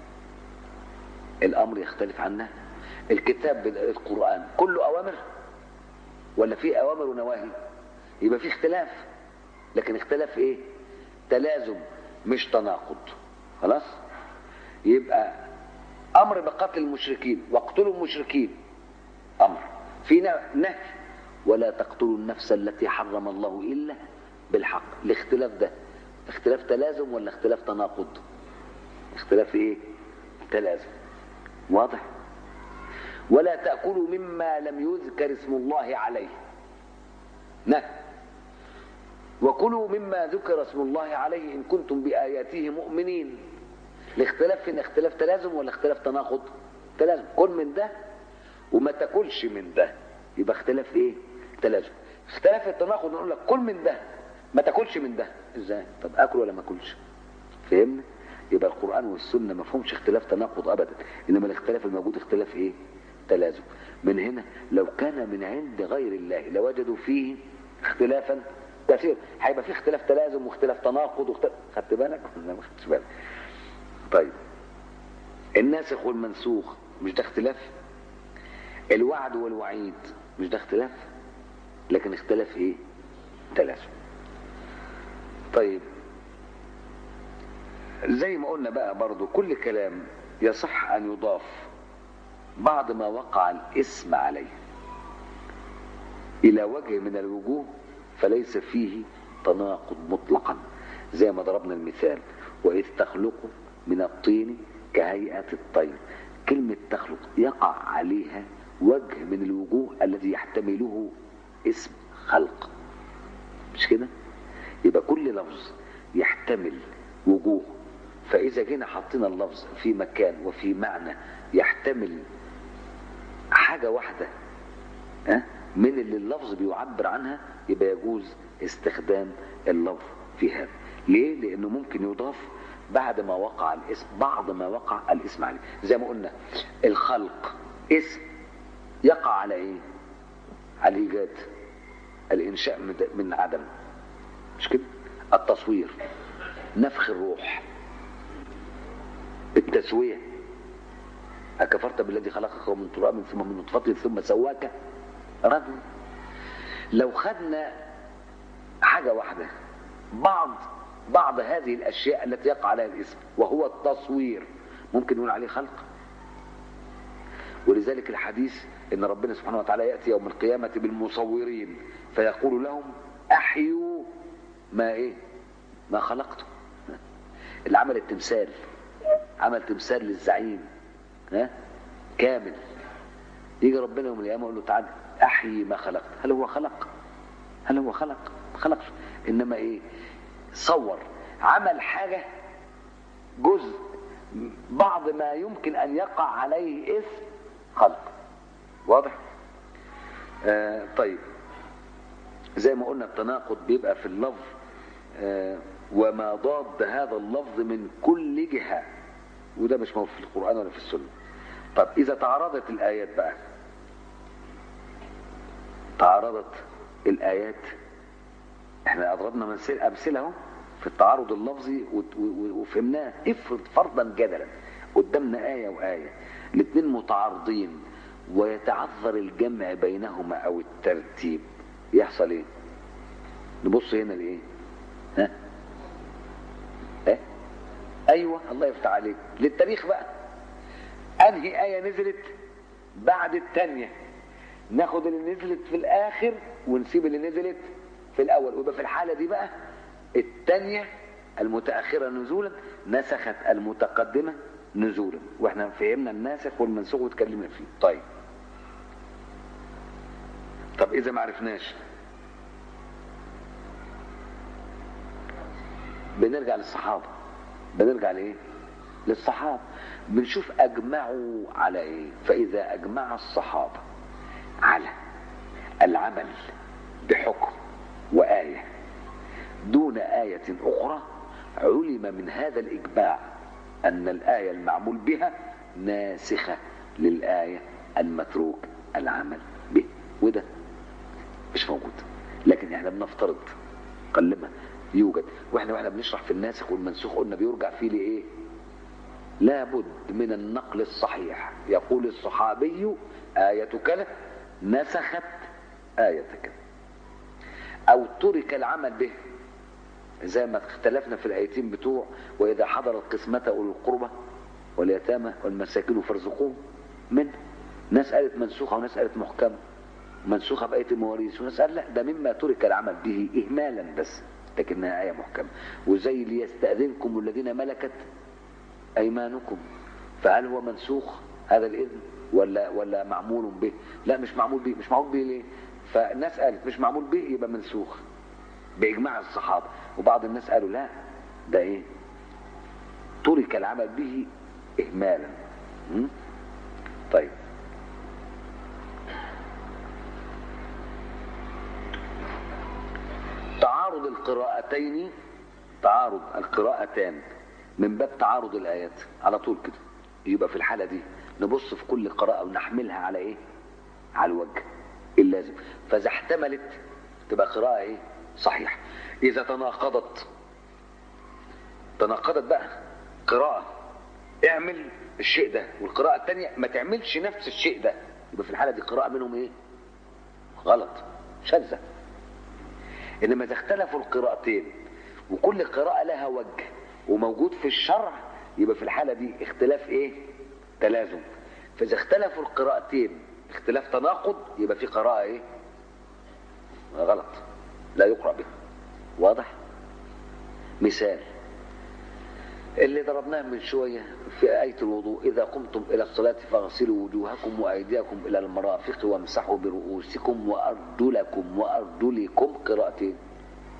الامر يختلف عن النهي الكتاب القرآن كله اوامر ولا فيه اوامر ونواهي يبقى فيه اختلاف لكن اختلاف ايه تلازم مش تناقض خلاص يبقى امر بقتل المشركين واقتلوا المشركين امر في نهي ولا تقتلوا النفس التي حرم الله الا بالحق الاختلاف ده اختلاف تلازم ولا اختلاف تناقض اختلاف ايه تلازم واضح ولا تاكلوا مما لم يذكر اسم الله عليه نهي وكلوا مما ذكر اسم الله عليه ان كنتم باياته مؤمنين الاختلاف هنا اختلاف تلازم ولا اختلاف تناقض تلازم كل من ده وما تاكلش من ده يبقى اختلاف ايه تلازم اختلاف التناقض نقول لك كل من ده ما تاكلش من ده ازاي طب اكل ولا ما اكلش فهمنا يبقى القران والسنه ما فيهمش اختلاف تناقض ابدا انما الاختلاف الموجود اختلاف ايه تلازم من هنا لو كان من عند غير الله لوجدوا فيه اختلافا كثير هيبقى في اختلاف تلازم واختلاف تناقض واختلاف خدت بالك ولا ما خدتش بالك طيب الناسخ والمنسوخ مش ده اختلاف الوعد والوعيد مش ده اختلاف لكن اختلاف ايه تلازم طيب زي ما قلنا بقى برضو كل كلام يصح ان يضاف بعد ما وقع الاسم عليه الى وجه من الوجوه فليس فيه تناقض مطلقا زي ما ضربنا المثال واذ تخلق من الطين كهيئة الطير كلمة تخلق يقع عليها وجه من الوجوه الذي يحتمله اسم خلق مش كده يبقى كل لفظ يحتمل وجوه فإذا جينا حطينا اللفظ في مكان وفي معنى يحتمل حاجة واحدة ها من اللي اللفظ بيعبر عنها يبقى يجوز استخدام اللفظ في هذا ليه؟ لأنه ممكن يضاف بعد ما وقع الاسم بعض ما وقع الاسم عليه زي ما قلنا الخلق اسم يقع على ايه على الايجاد الانشاء من- من عدم مش كده التصوير نفخ الروح التسويه أكفرت بالذي خلقك من تراب ثم من نطفة ثم سواك رجل لو خدنا حاجة واحدة بعض بعض هذه الأشياء التي يقع عليها الاسم وهو التصوير ممكن نقول عليه خلق ولذلك الحديث ان ربنا سبحانه وتعالى ياتي يوم القيامه بالمصورين فيقول لهم احيوا ما ايه ما خلقتم اللي عمل التمثال عمل تمثال للزعيم ها كامل يجي ربنا يوم القيامه يقول له تعالى احيي ما خلقت هل هو خلق هل هو خلق ما خلقش انما ايه صور عمل حاجه جزء بعض ما يمكن ان يقع عليه اسم خلق واضح آه طيب زي ما قلنا التناقض بيبقى في اللفظ آه وما ضاد هذا اللفظ من كل جهة وده مش موجود في القرآن ولا في السنة طب إذا تعارضت الآيات بقى تعارضت الآيات احنا أضربنا مثل- أمثلة اهو في التعارض اللفظي وت- و- و- وفهمناه افرض فرضا جدلا قدامنا آية وآية الاثنين متعارضين ويتعذر الجمع بينهما أو الترتيب يحصل ايه نبص هنا لايه ها ايه ايوه الله يفتح عليك للتاريخ بقى انهي ايه نزلت بعد الثانيه ناخد اللي نزلت في الاخر ونسيب اللي نزلت في الاول ويبقى في الحاله دي بقى الثانيه المتاخره نزولا نسخت المتقدمه نزولا واحنا فهمنا الناسخ والمنسوخ واتكلمنا فيه طيب طب اذا ما عرفناش بنرجع للصحابه بنرجع لايه للصحابه بنشوف اجمعوا على ايه فاذا اجمع الصحابه على العمل بحكم وايه دون ايه اخرى علم من هذا الاجماع ان الايه المعمول بها ناسخه للايه المتروك العمل به وده مش موجود لكن احنا بنفترض قلما يوجد واحنا واحنا بنشرح في الناسخ والمنسوخ قلنا بيرجع فيه لايه لابد من النقل الصحيح يقول الصحابي آية كذا نسخت آية كذا أو ترك العمل به زي ما اختلفنا في الآيتين بتوع وإذا حضر القسمة أولو القربى واليتامى والمساكين فارزقوهم منه ناس قالت منسوخة وناس قالت محكمة منسوخة بآية المواريث وناس قال لا ده مما ترك العمل به إهمالا بس لكنها آية محكمة وزي ليستأذنكم الذين ملكت أيمانكم فهل هو منسوخ هذا الإذن ولا ولا معمول به لا مش معمول به مش معمول به ليه فالناس قالت مش معمول به يبقى منسوخ بإجماع الصحابة وبعض الناس قالوا لا ده إيه ترك العمل به إهمالا م? طيب تعارض القراءتين تعارض القراءتان من باب تعارض الآيات على طول كده يبقى في الحالة دي نبص في كل قراءة ونحملها على إيه على الوجه اللازم فإذا احتملت تبقى قراءة إيه صحيح إذا تناقضت تناقضت بقى قراءة اعمل الشيء ده والقراءة الثانية ما تعملش نفس الشيء ده يبقى في الحالة دي قراءة منهم إيه غلط شاذة انما اذا اختلفوا القراءتين وكل قراءة لها وجه وموجود في الشرع يبقى في الحالة دي اختلاف ايه تلازم فاذا اختلفوا القراءتين اختلاف تناقض يبقى في قراءة ايه غلط لا يقرأ بها واضح مثال اللي ضربناه من شوية في آية الوضوء إذا قمتم إلى الصلاة فاغسلوا وجوهكم وأيديكم إلى المرافق وامسحوا برؤوسكم وأرجلكم وأرجلكم قراءتين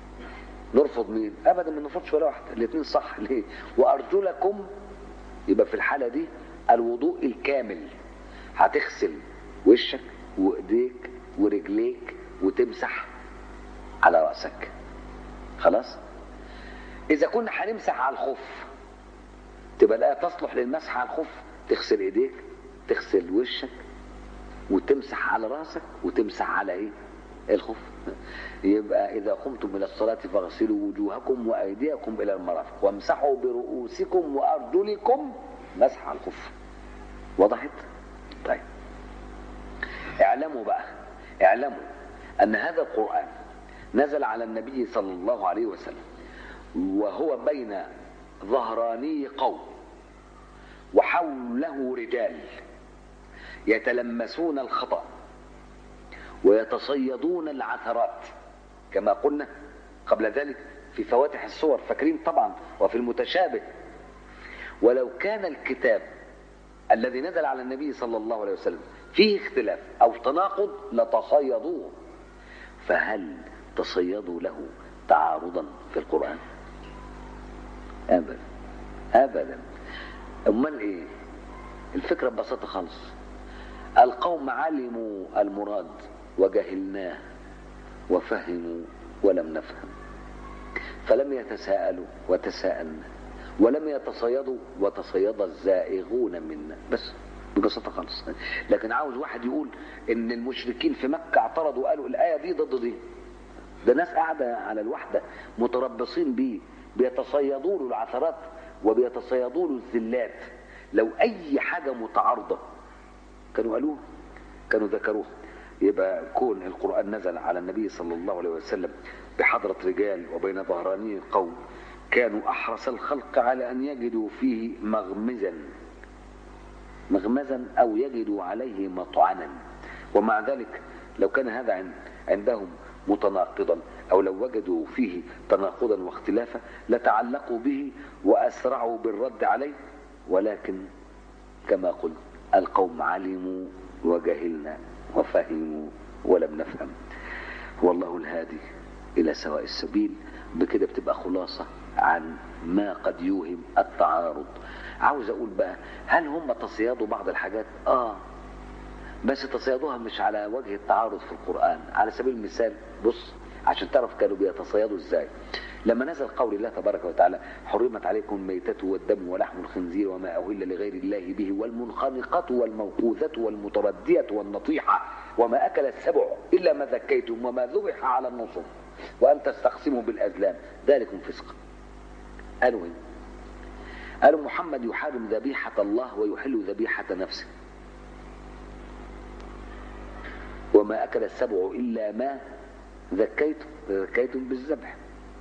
نرفض مين ابدا ما نرفضش ولا واحده الاثنين صح ليه وارجلكم يبقى في الحاله دي الوضوء الكامل هتغسل وشك وايديك ورجليك وتمسح على راسك خلاص اذا كنا هنمسح على الخف تبقى الآية تصلح للمسح على الخف تغسل ايديك تغسل وشك وتمسح على راسك وتمسح على ايه الخف يبقى اذا قمتم الى الصلاة فاغسلوا وجوهكم وايديكم الى المرافق وامسحوا برؤوسكم وارجلكم مسح على الخف وضحت طيب اعلموا بقى اعلموا ان هذا القرآن نزل على النبي صلى الله عليه وسلم وهو بين ظهراني قوم وحوله رجال يتلمسون الخطأ ويتصيدون العثرات كما قلنا قبل ذلك في فواتح الصور فاكرين طبعا وفي المتشابه ولو كان الكتاب الذي نزل على النبي صلى الله عليه وسلم فيه اختلاف او تناقض لتصيدوه فهل تصيدوا له تعارضا في القرآن ابدا ابدا امال ايه الفكره ببساطه خالص القوم علموا المراد وجهلناه وفهموا ولم نفهم فلم يتساءلوا وتساءلنا ولم يتصيدوا وتصيد الزائغون منا بس ببساطه خالص لكن عاوز واحد يقول ان المشركين في مكه اعترضوا وقالوا الايه دي ضد دي ده ناس قاعده على الوحده متربصين بيه بيتصيدوا له العثرات وبيتصيدوا له الذلات لو اي حاجه متعارضه كانوا قالوها كانوا ذكروها يبقى كون القران نزل على النبي صلى الله عليه وسلم بحضره رجال وبين ظهراني قوم كانوا احرص الخلق على ان يجدوا فيه مغمزا مغمزا او يجدوا عليه مطعنا ومع ذلك لو كان هذا عندهم متناقضا او لو وجدوا فيه تناقضا واختلافا لتعلقوا به واسرعوا بالرد عليه ولكن كما قلت القوم علموا وجهلنا وفهموا ولم نفهم والله الهادي الى سواء السبيل بكده بتبقى خلاصه عن ما قد يوهم التعارض عاوز اقول بقى هل هم تصيادوا بعض الحاجات اه بس تصيادوها مش على وجه التعارض في القرآن على سبيل المثال بص عشان تعرف كانوا بيتصيدوا ازاي لما نزل قول الله تبارك وتعالى حرمت عليكم الميتة والدم ولحم الخنزير وما أهل لغير الله به والمنخنقة والموقوذة والمتردية والنطيحة وما أكل السبع إلا ما ذكيتم وما ذبح على النصب وأن تستقسموا بالأزلام ذلكم فسق قالوا إيه؟ قالوا محمد يحارم ذبيحة الله ويحل ذبيحة نفسه وما أكل السبع إلا ما ذكيتم ذكيتم بالذبح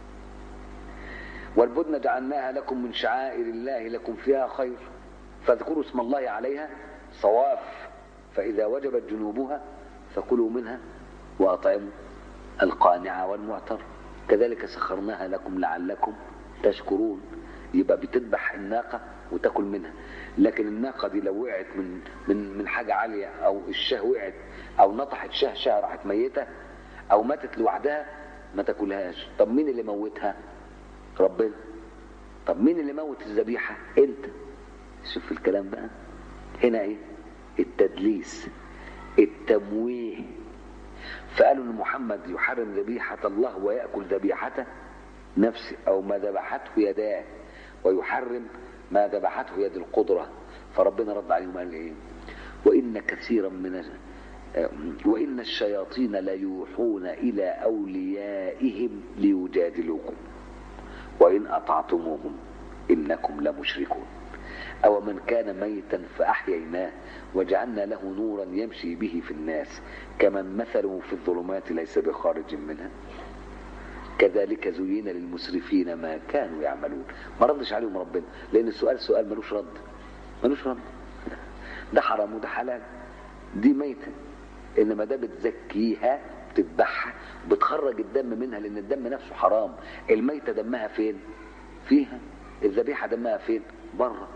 والبدن جعلناها لكم من شعائر الله لكم فيها خير فاذكروا اسم الله عليها صواف فإذا وجبت جنوبها فكلوا منها وأطعموا القانع والمعتر كذلك سخرناها لكم لعلكم تشكرون يبقى بتذبح الناقة وتاكل منها لكن الناقة دي لو وقعت من من من حاجة عالية أو الشاه وقعت أو نطحت شاه شاه راحت ميتة أو ماتت لوحدها ما تاكلهاش طب مين اللي موتها؟ ربنا طب مين اللي موت الذبيحة؟ أنت شوف الكلام بقى هنا إيه؟ التدليس التمويه فقالوا ان محمد يحرم ذبيحة الله ويأكل ذبيحته نفسه او ما ذبحته يداه ويحرم ما ذبحته يد القدرة فربنا رد عليهم قال ايه وان كثيرا من وان الشياطين ليوحون الى اوليائهم ليجادلوكم وان اطعتموهم انكم لمشركون أو من كان ميتا فأحييناه وجعلنا له نورا يمشي به في الناس كمن مثله في الظلمات ليس بخارج منها كذلك زين للمسرفين ما كانوا يعملون ما ردش عليهم ربنا لأن السؤال سؤال ملوش رد ملوش رد ده حرام وده حلال دي ميتة إنما ده بتزكيها بتذبحها بتخرج الدم منها لأن الدم نفسه حرام الميتة دمها فين فيها الذبيحة دمها فين بره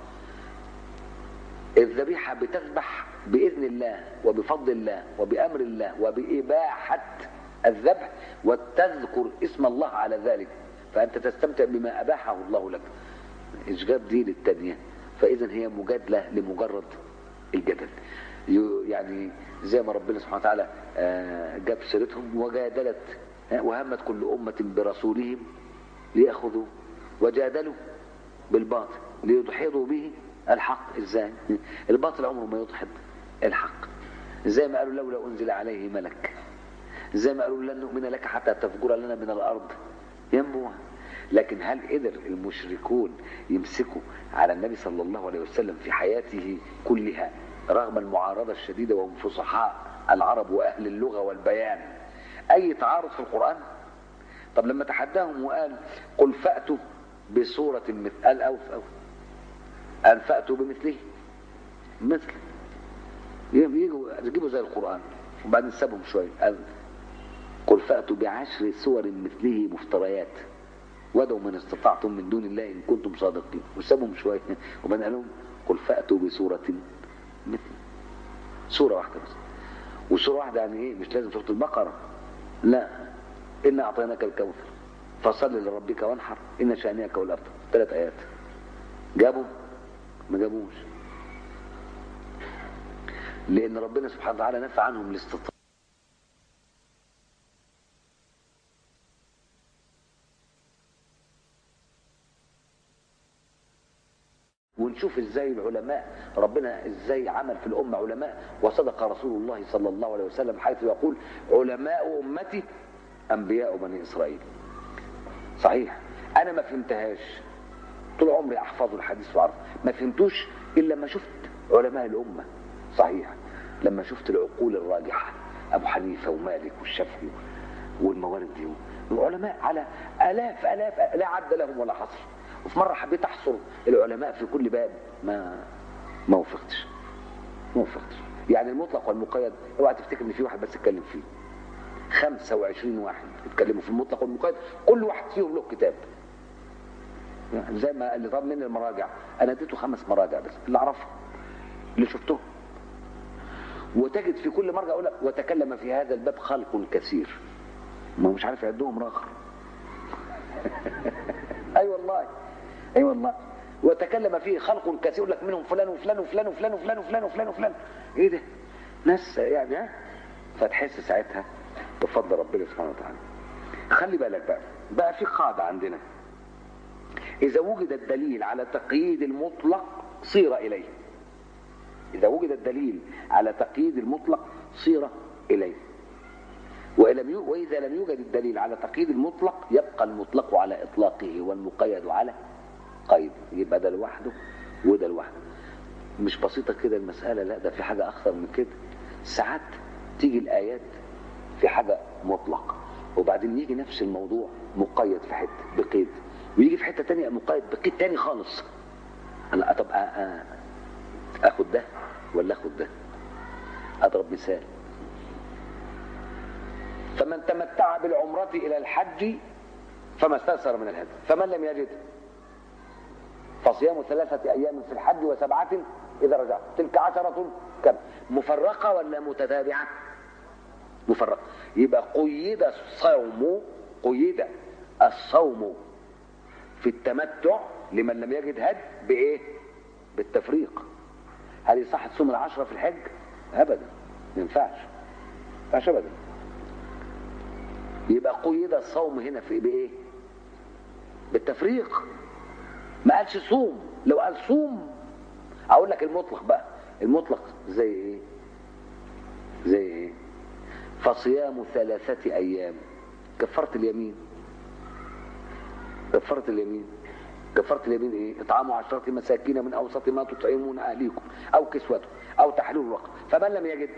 الذبيحة بتذبح بإذن الله وبفضل الله وبأمر الله وبإباحة الذبح وتذكر اسم الله على ذلك فأنت تستمتع بما أباحه الله لك إشجار دي للتانية فإذا هي مجادلة لمجرد الجدل يعني زي ما ربنا سبحانه وتعالى جاب سيرتهم وجادلت وهمت كل أمة برسولهم ليأخذوا وجادلوا بالباطل ليدحضوا به الحق ازاي الباطل عمره ما يدحض الحق زي ما قالوا لولا أنزل عليه ملك زي ما قالوا لن نؤمن لك حتى تفجر لنا من الأرض ينبوع لكن هل قدر المشركون يمسكوا على النبي صلى الله عليه وسلم في حياته كلها رغم المعارضة الشديدة وهم فصحاء العرب وأهل اللغة والبيان أي تعارض في القرآن طب لما تحداهم وقال قل فأتوا بصورة مثل قال أو أو قال فأتوا بمثله مثل يجوا يجيبوا زي القرآن وبعدين سابهم شوية قال قل فأتوا بعشر سور مثله مفتريات ودوا من استطعتم من دون الله إن كنتم صادقين وسابهم شوية وبعدين قال لهم قل فأتوا بسورة مثل سورة واحدة بس وسورة واحدة يعني إيه مش لازم سورة البقرة لا إنا أعطيناك الكوثر فصل لربك وانحر إن شانئك والأبتر ثلاث آيات جابوا ما جابوش لأن ربنا سبحانه وتعالى نفى عنهم الاستطاعة ونشوف ازاي العلماء ربنا ازاي عمل في الأمة علماء وصدق رسول الله صلى الله عليه وسلم حيث يقول علماء أمتي أنبياء بني إسرائيل صحيح أنا ما فهمتهاش طول عمري أحفظ الحديث وعرف ما فهمتوش إلا لما شفت علماء الأمة صحيح لما شفت العقول الراجحة أبو حنيفة ومالك والشافعي والموارد دي العلماء على آلاف آلاف لا عد لهم ولا حصر وفي مرة حبيت أحصر العلماء في كل باب ما ما وفقتش ما وفقتش يعني المطلق والمقيد اوعى تفتكر ان في واحد بس اتكلم فيه 25 واحد اتكلموا في المطلق والمقيد كل واحد فيهم له كتاب يعني زي ما اللي طلب مني المراجع انا اديته خمس مراجع بس اللي اعرفهم اللي شفتهم وتجد في كل مرجع اقول لك وتكلم في هذا الباب خلق كثير ما مش عارف يعدهم راخر اي أيوة والله اي أيوة والله وتكلم فيه خلق كثير يقول لك منهم فلان وفلان وفلان وفلان وفلان وفلان وفلان وفلان ايه ده ناس يعني ها فتحس ساعتها بفضل ربنا سبحانه وتعالى خلي بالك بقى بقى في قاعده عندنا اذا وجد الدليل على تقييد المطلق صير اليه اذا وجد الدليل على تقييد المطلق صير اليه وإذا لم يوجد الدليل على تقييد المطلق يبقى المطلق على إطلاقه والمقيد على قيد يبقى ده لوحده وده لوحده مش بسيطة كده المسألة لا ده في حاجة أخطر من كده ساعات تيجي الآيات في حاجة مطلق وبعدين يجي نفس الموضوع مقيد في حتة بقيد ويجي في حتة تانية مقيد بقيد تاني خالص أنا طب أخد ده ولا أخد ده أضرب مثال فمن تمتع بالعمرة إلى الحج فما استأثر من الهدي فمن لم يجد فصيام ثلاثة أيام في الحج وسبعة إذا رجع تلك عشرة كم مفرقة ولا متتابعة مفرقة يبقى قيد الصوم قيد الصوم في التمتع لمن لم يجد هد بإيه بالتفريق هل يصح تصوم العشرة في الحج أبدا ما ينفعش ما ينفعش أبدا يبقى قيد الصوم هنا في بايه بالتفريق ما قالش صوم لو قال صوم اقول لك المطلق بقى المطلق زي ايه زي ايه فصيام ثلاثة ايام كفرت اليمين كفرت اليمين كفرت اليمين ايه اطعام عشرة مساكين من اوسط ما تطعمون اهليكم او كسوته او تحليل الوقت فمن لم يجد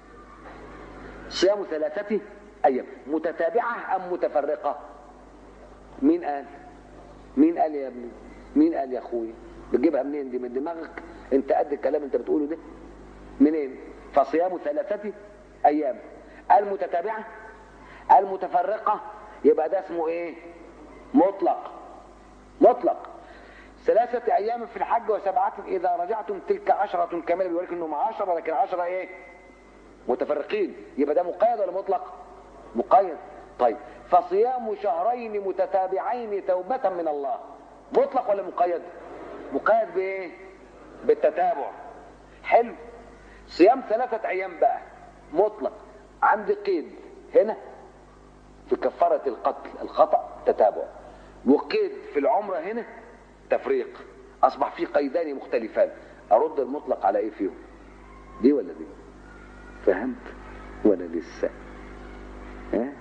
صيام ثلاثة أيام متتابعة أم متفرقة مين قال مين قال يا ابني مين قال يا أخوي بتجيبها منين دي من دماغك انت قد الكلام انت بتقوله ده منين فصيام ثلاثة أيام المتتابعة المتفرقة يبقى ده اسمه ايه مطلق مطلق ثلاثة أيام في الحج وسبعة إذا رجعتم تلك عشرة كاملة بيقول لك إنهم عشرة لكن عشرة إيه متفرقين يبقى ده مقيد ولا مطلق مقيد طيب فصيام شهرين متتابعين توبة من الله مطلق ولا مقيد مقيد بايه بالتتابع حلو صيام ثلاثة ايام بقى مطلق عندي قيد هنا في كفارة القتل الخطأ تتابع وقيد في العمرة هنا تفريق اصبح في قيدان مختلفان ارد المطلق على ايه فيهم دي ولا دي فهمت ولا لسه ها؟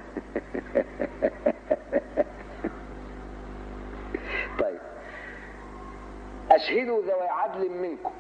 طيب اشهدوا ذوي عدل منكم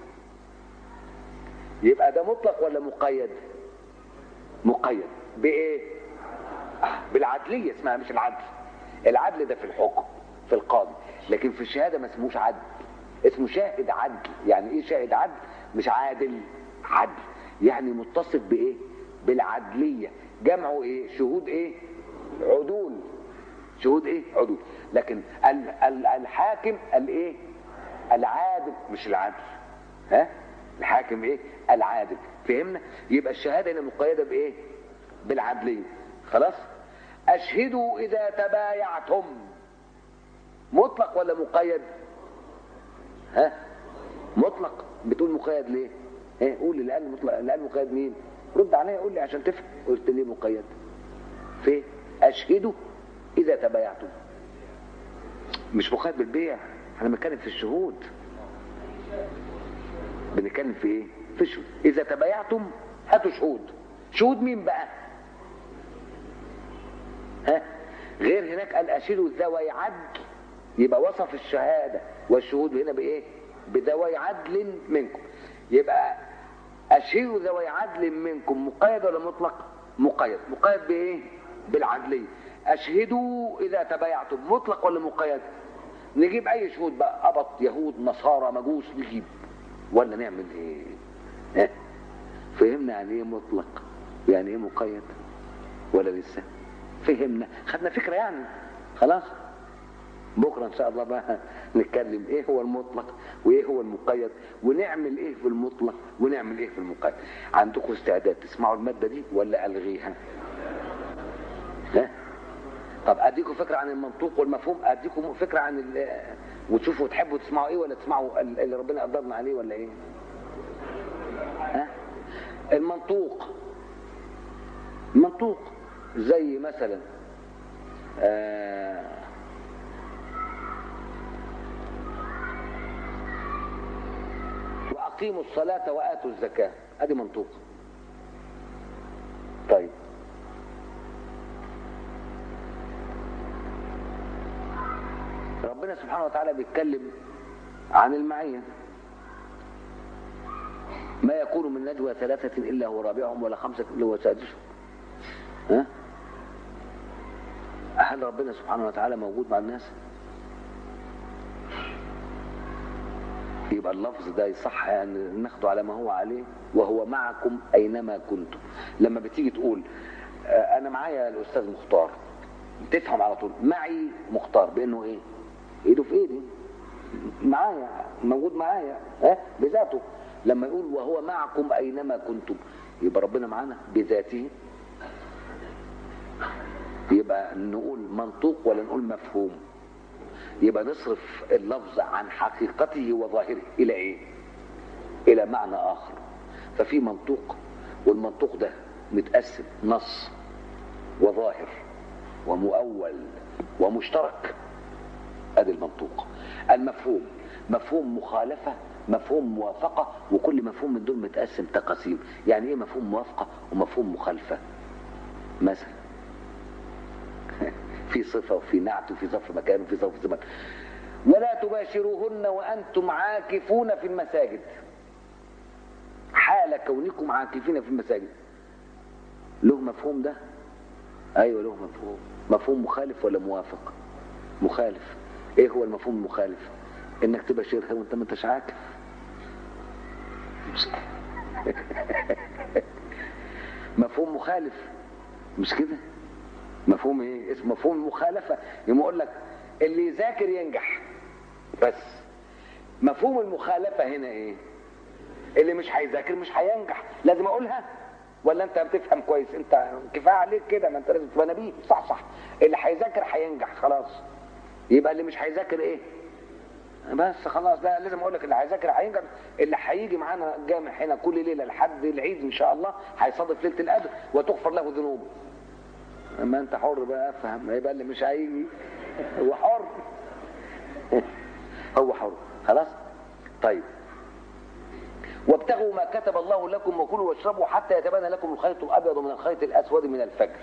يبقى ده مطلق ولا مقيد مقيد بايه آه، بالعدليه اسمها مش العدل العدل ده في الحكم في القاضي لكن في الشهاده ما اسموش عدل اسمه شاهد عدل يعني ايه شاهد عدل مش عادل عدل يعني متصف بايه بالعدليه جمعه ايه شهود ايه عدول شهود ايه عدول لكن ال ال الحاكم الايه العادل مش العدل ها الحاكم ايه العادل فهمنا يبقى الشهاده هنا مقيده بايه بالعدليه خلاص اشهدوا اذا تبايعتم مطلق ولا مقيد ها مطلق بتقول مقيد ليه ايه قول اللي قال مطلق اللي قال مقيد مين رد عليا قول لي عشان تفهم قلت ليه مقيد في اشهدوا اذا تبايعتم مش مقيد بالبيع احنا بنتكلم في الشهود بنتكلم في ايه في الشهود اذا تبايعتم هاتوا شهود شهود مين بقى ها غير هناك قال اشهدوا ذوي عدل يبقى وصف الشهاده والشهود هنا بايه بذوي عدل منكم يبقى اشهدوا ذوي عدل منكم مقيد ولا مطلق مقيد مقيد بايه بالعدليه اشهدوا اذا تبايعتم مطلق ولا مقيد نجيب اي شهود بقى ابط يهود نصارى مجوس نجيب ولا نعمل ايه ها؟ فهمنا يعني ايه مطلق يعني ايه مقيد ولا لسه فهمنا خدنا فكره يعني خلاص بكره ان شاء الله بقى نتكلم ايه هو المطلق وايه هو المقيد ونعمل ايه في المطلق ونعمل ايه في المقيد عندكم استعداد تسمعوا الماده دي ولا الغيها ها طب اديكم فكره عن المنطوق والمفهوم اديكم فكره عن ال وتشوفوا تحبوا تسمعوا ايه ولا تسمعوا ال- اللي ربنا قدرنا عليه ولا ايه ها المنطوق المنطوق زي مثلا آه واقيموا الصلاه واتوا الزكاه ادي منطوق طيب ربنا سبحانه وتعالى بيتكلم عن المعية ما يكون من نجوى ثلاثة إلا هو رابعهم ولا خمسة إلا هو سادسهم ها؟ هل ربنا سبحانه وتعالى موجود مع الناس؟ يبقى اللفظ ده يصح يعني ناخده على ما هو عليه وهو معكم أينما كنتم لما بتيجي تقول آه، أنا معايا الأستاذ مختار تفهم على طول معي مختار بأنه إيه؟ ايده في ايدي معايا موجود معايا ها بذاته لما يقول وهو معكم اينما كنتم يبقى ربنا معانا بذاته يبقى نقول منطوق ولا نقول مفهوم يبقى نصرف اللفظ عن حقيقته وظاهره الى ايه الى معنى اخر ففي منطوق والمنطوق ده متقسم نص وظاهر ومؤول ومشترك ادي المنطوق المفهوم مفهوم مخالفة مفهوم موافقة وكل مفهوم من دول متقسم تقاسيم يعني ايه مفهوم موافقة ومفهوم مخالفة مثلا في صفة وفي نعت وفي ظرف مكان وفي ظرف زمان ولا تباشروهن وانتم عاكفون في المساجد حال كونكم عاكفين في المساجد له مفهوم ده ايوه له مفهوم مفهوم مخالف ولا موافق مخالف ايه هو المفهوم المخالف انك تباشرها وانت ما انتش عاكف مش مفهوم مخالف مش كده مفهوم ايه اسمه مفهوم المخالفه يقوم يقول لك اللي يذاكر ينجح بس مفهوم المخالفه هنا ايه اللي مش هيذاكر مش هينجح لازم اقولها ولا انت بتفهم كويس انت كفايه عليك كده ما انت لازم تبقى نبيه صح صح اللي هيذاكر هينجح خلاص يبقى اللي مش هيذاكر ايه بس خلاص لا لازم اقول لك اللي هيذاكر هينجح اللي هيجي معانا الجامع هنا كل ليله لحد العيد ان شاء الله هيصادف ليله القدر وتغفر له ذنوبه اما انت حر بقى افهم يبقى اللي مش هيجي هو حر هو حر خلاص طيب وابتغوا ما كتب الله لكم وكلوا واشربوا حتى يتبين لكم الخيط الابيض من الخيط الاسود من الفجر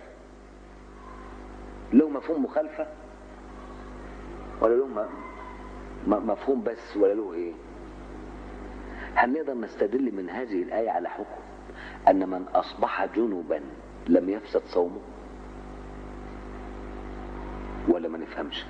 له مفهوم مخالفه ولا له م- م- مفهوم بس ولا له ايه هل نقدر نستدل من هذه الايه على حكم ان من اصبح جنبا لم يفسد صومه ولا ما نفهمش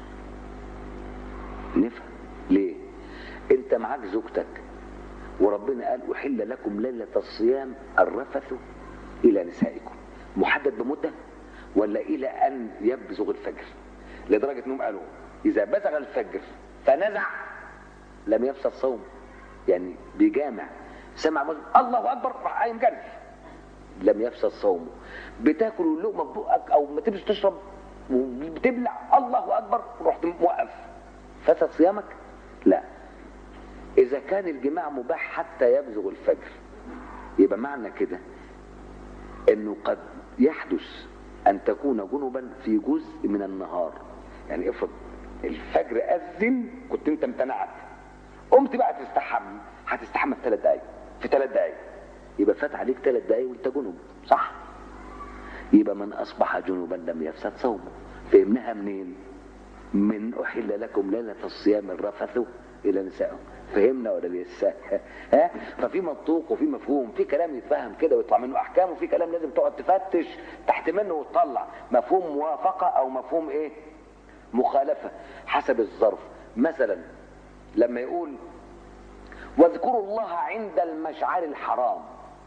نفهم ليه انت معاك زوجتك وربنا قال احل لكم ليله الصيام الرفث الى نسائكم محدد بمده ولا الى ان يبزغ الفجر لدرجه انهم قالوا اذا بزغ الفجر فنزع لم يفسد صوم يعني بيجامع سمع مزج الله اكبر راح قايم جري لم يفسد صومه بتاكل اللقمه في بقك او ما تبش تشرب وبتبلع الله اكبر رحت موقف فسد صيامك لا اذا كان الجماع مباح حتى يبزغ الفجر يبقى معنى كده انه قد يحدث ان تكون جنبا في جزء من النهار يعني افرض الفجر اذن كنت انت امتنعت قمت بقى تستحمى هتستحمى في ثلاث دقايق في ثلاث دقايق يبقى فات عليك ثلاث دقايق وانت جنب صح يبقى من اصبح جنبا لم يفسد صومه فهمناها منين من احل لكم ليله الصيام الرفث الى نسائكم فهمنا ولا لسه ها ففي منطوق وفي مفهوم في كلام يتفهم كده ويطلع منه احكام وفي كلام لازم تقعد تفتش تحت منه وتطلع مفهوم موافقه او مفهوم ايه مخالفه حسب الظرف مثلا لما يقول واذكروا الله عند المشعر الحرام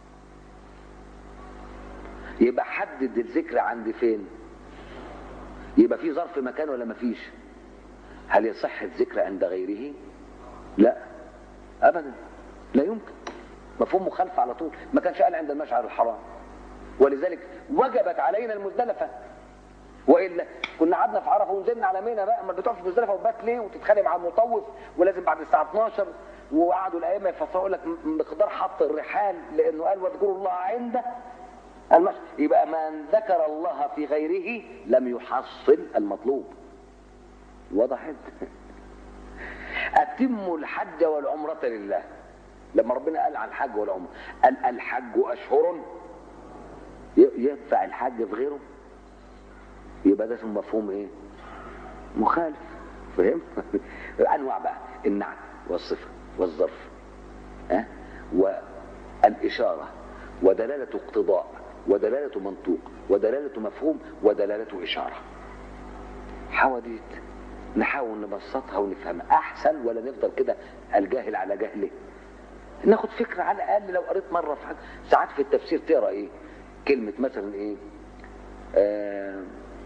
يبقى حدد الذكر عند فين يبقى في ظرف مكان ولا مفيش هل يصح الذكر عند غيره لا ابدا لا يمكن مفهوم مخالفه على طول ما كانش قال عند المشعر الحرام ولذلك وجبت علينا المزدلفه والا كنا قعدنا في عرفه ونزلنا على منى بقى ما بتقف في مزدلفه وبات ليه وتتخانق مع المطوف ولازم بعد الساعه 12 وقعدوا الائمه يفسروا يقول لك مقدار حط الرحال لانه قال واذكروا الله عند المشعر يبقى من ذكر الله في غيره لم يحصل المطلوب وضحت أتموا الحج والعمرة لله لما ربنا قال عن الحج والعمرة قال الحج أشهر يدفع الحج في غيره يبقى ده اسمه مفهوم ايه مخالف فهم انواع بقى النعت والصفه والظرف ها والاشاره ودلاله اقتضاء ودلاله منطوق ودلاله مفهوم ودلاله اشاره حواديت نحاول نبسطها ونفهمها احسن ولا نفضل كده الجاهل على جهله ناخد فكره على الاقل لو قريت مره في حاجه ساعات في التفسير تقرا ايه كلمه مثلا ايه آه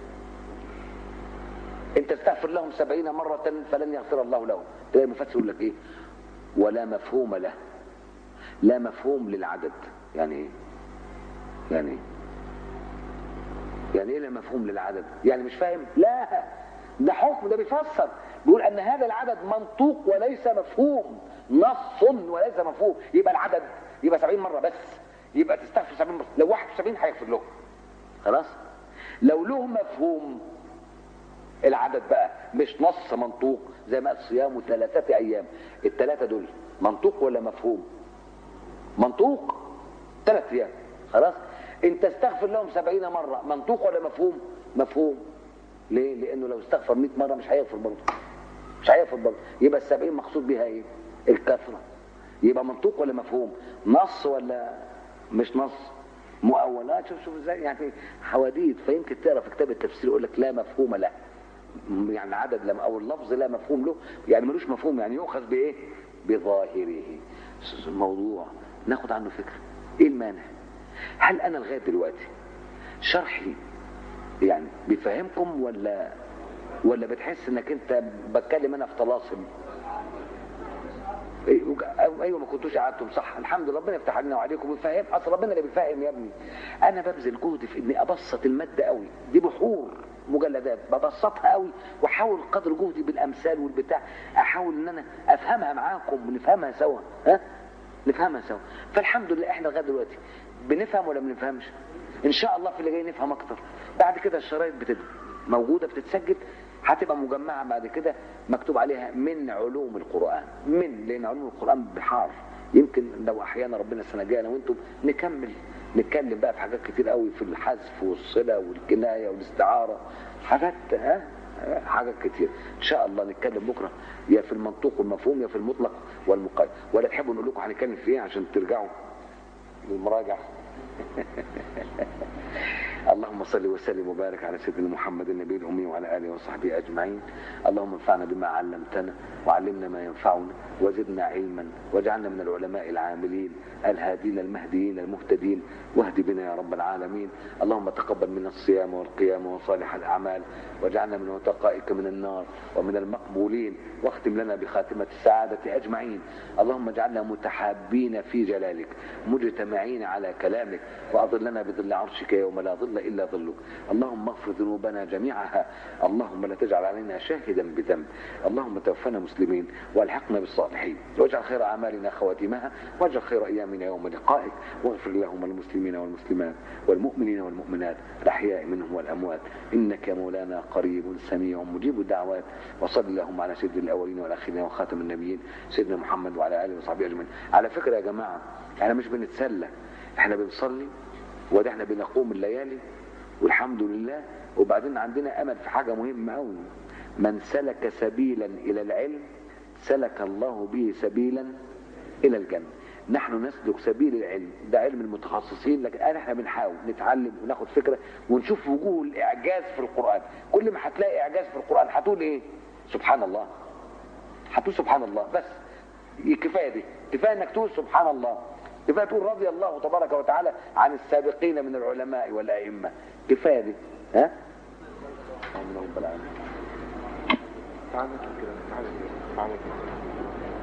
ان تستغفر لهم سبعين مرة فلن يغفر الله لهم تلاقي المفسر يقول لك ايه ولا مفهوم له لا مفهوم للعدد يعني ايه يعني ايه يعني ايه لا مفهوم للعدد يعني مش فاهم لا ده حكم ده بيفسر بيقول ان هذا العدد منطوق وليس مفهوم نص وليس مفهوم يبقى العدد يبقى 70 مرة بس يبقى تستغفر 70 مرة لو 71 هيغفر له خلاص لو له مفهوم العدد بقى مش نص منطوق زي ما الصيام ثلاثة أيام الثلاثة دول منطوق ولا مفهوم منطوق ثلاث أيام خلاص إن تستغفر لهم سبعين مرة منطوق ولا مفهوم مفهوم ليه لأنه لو استغفر 100 مرة مش هيغفر برضه مش هيغفر برضه يبقى السبعين مقصود بها إيه الكثرة يبقى منطوق ولا مفهوم نص ولا مش نص مؤولات شوف شوف ازاي يعني حواديت فيمكن تقرا في كتاب التفسير يقول لك لا مفهوم له يعني عدد لم او اللفظ لا مفهوم له يعني ملوش مفهوم يعني يؤخذ بايه بظاهره الموضوع ناخد عنه فكره ايه المانع هل انا لغايه دلوقتي شرحي يعني بيفهمكم ولا ولا بتحس انك انت بتكلم انا في طلاسم إيه، وج- ايوه ما كنتوش قعدتم صح الحمد لله ربنا يفتح علينا وعليكم ويفهم اصل ربنا اللي بيفهم يا ابني انا ببذل جهد في اني ابسط الماده قوي دي بحور مجلدات ببسطها قوي واحاول قدر جهدي بالامثال والبتاع احاول ان انا افهمها معاكم ونفهمها سوا ها نفهمها سوا فالحمد لله احنا لغايه دلوقتي بنفهم ولا ما بنفهمش ان شاء الله في اللي جاي نفهم اكتر بعد كده الشرايط بتبقى موجوده بتتسجل هتبقى مجمعه بعد كده مكتوب عليها من علوم القران من لان علوم القران بحار يمكن لو احيانا ربنا السنه الجايه انا وانتم نكمل نتكلم بقى في حاجات كتير قوي في الحذف والصله والكنايه والاستعاره حاجات ها حاجات كتير ان شاء الله نتكلم بكره يا في المنطوق والمفهوم يا في المطلق والمقيد ولا تحبوا نقول لكم هنتكلم في ايه عشان ترجعوا للمراجعه اللهم صل وسلم وبارك على سيدنا محمد النبي الأمي وعلى آله وصحبه أجمعين اللهم انفعنا بما علمتنا وعلمنا ما ينفعنا وزدنا علما واجعلنا من العلماء العاملين الهادين المهديين المهتدين واهد بنا يا رب العالمين اللهم تقبل منا الصيام والقيام وصالح الأعمال واجعلنا من وتقائك من النار ومن المقبولين واختم لنا بخاتمة السعادة أجمعين اللهم اجعلنا متحابين في جلالك مجتمعين على كلامك وأظلنا بظل عرشك يوم لا ظل إلا ظلك اللهم اغفر ذنوبنا جميعها اللهم لا تجعل علينا شاهدا بذنب اللهم توفنا مسلمين والحقنا بالصالحين واجعل خير أعمالنا خواتمها واجعل خير أيامنا يوم لقائك واغفر اللهم المسلمين والمسلمات والمؤمنين والمؤمنات الأحياء منهم والأموات إنك يا مولانا قريب سميع مجيب الدعوات وصل اللهم على سيد الأولين والآخرين وخاتم النبيين سيدنا محمد وعلى آله وصحبه أجمعين على فكرة يا جماعة احنا مش بنتسلى احنا بنصلي وده احنا بنقوم الليالي والحمد لله وبعدين عندنا امل في حاجه مهمه قوي من سلك سبيلا الى العلم سلك الله به سبيلا الى الجنه نحن نسلك سبيل العلم ده علم المتخصصين لكن انا احنا بنحاول نتعلم وناخد فكره ونشوف وجوه الاعجاز في القران كل ما هتلاقي اعجاز في القران هتقول ايه سبحان الله هتقول سبحان الله بس كفايه دي كفايه انك تقول سبحان الله كفايه تقول رضي الله تبارك وتعالى عن السابقين من العلماء والائمه كفايه دي ها اللهم رب العالمين تعالى كده تعالى كده تعالى كده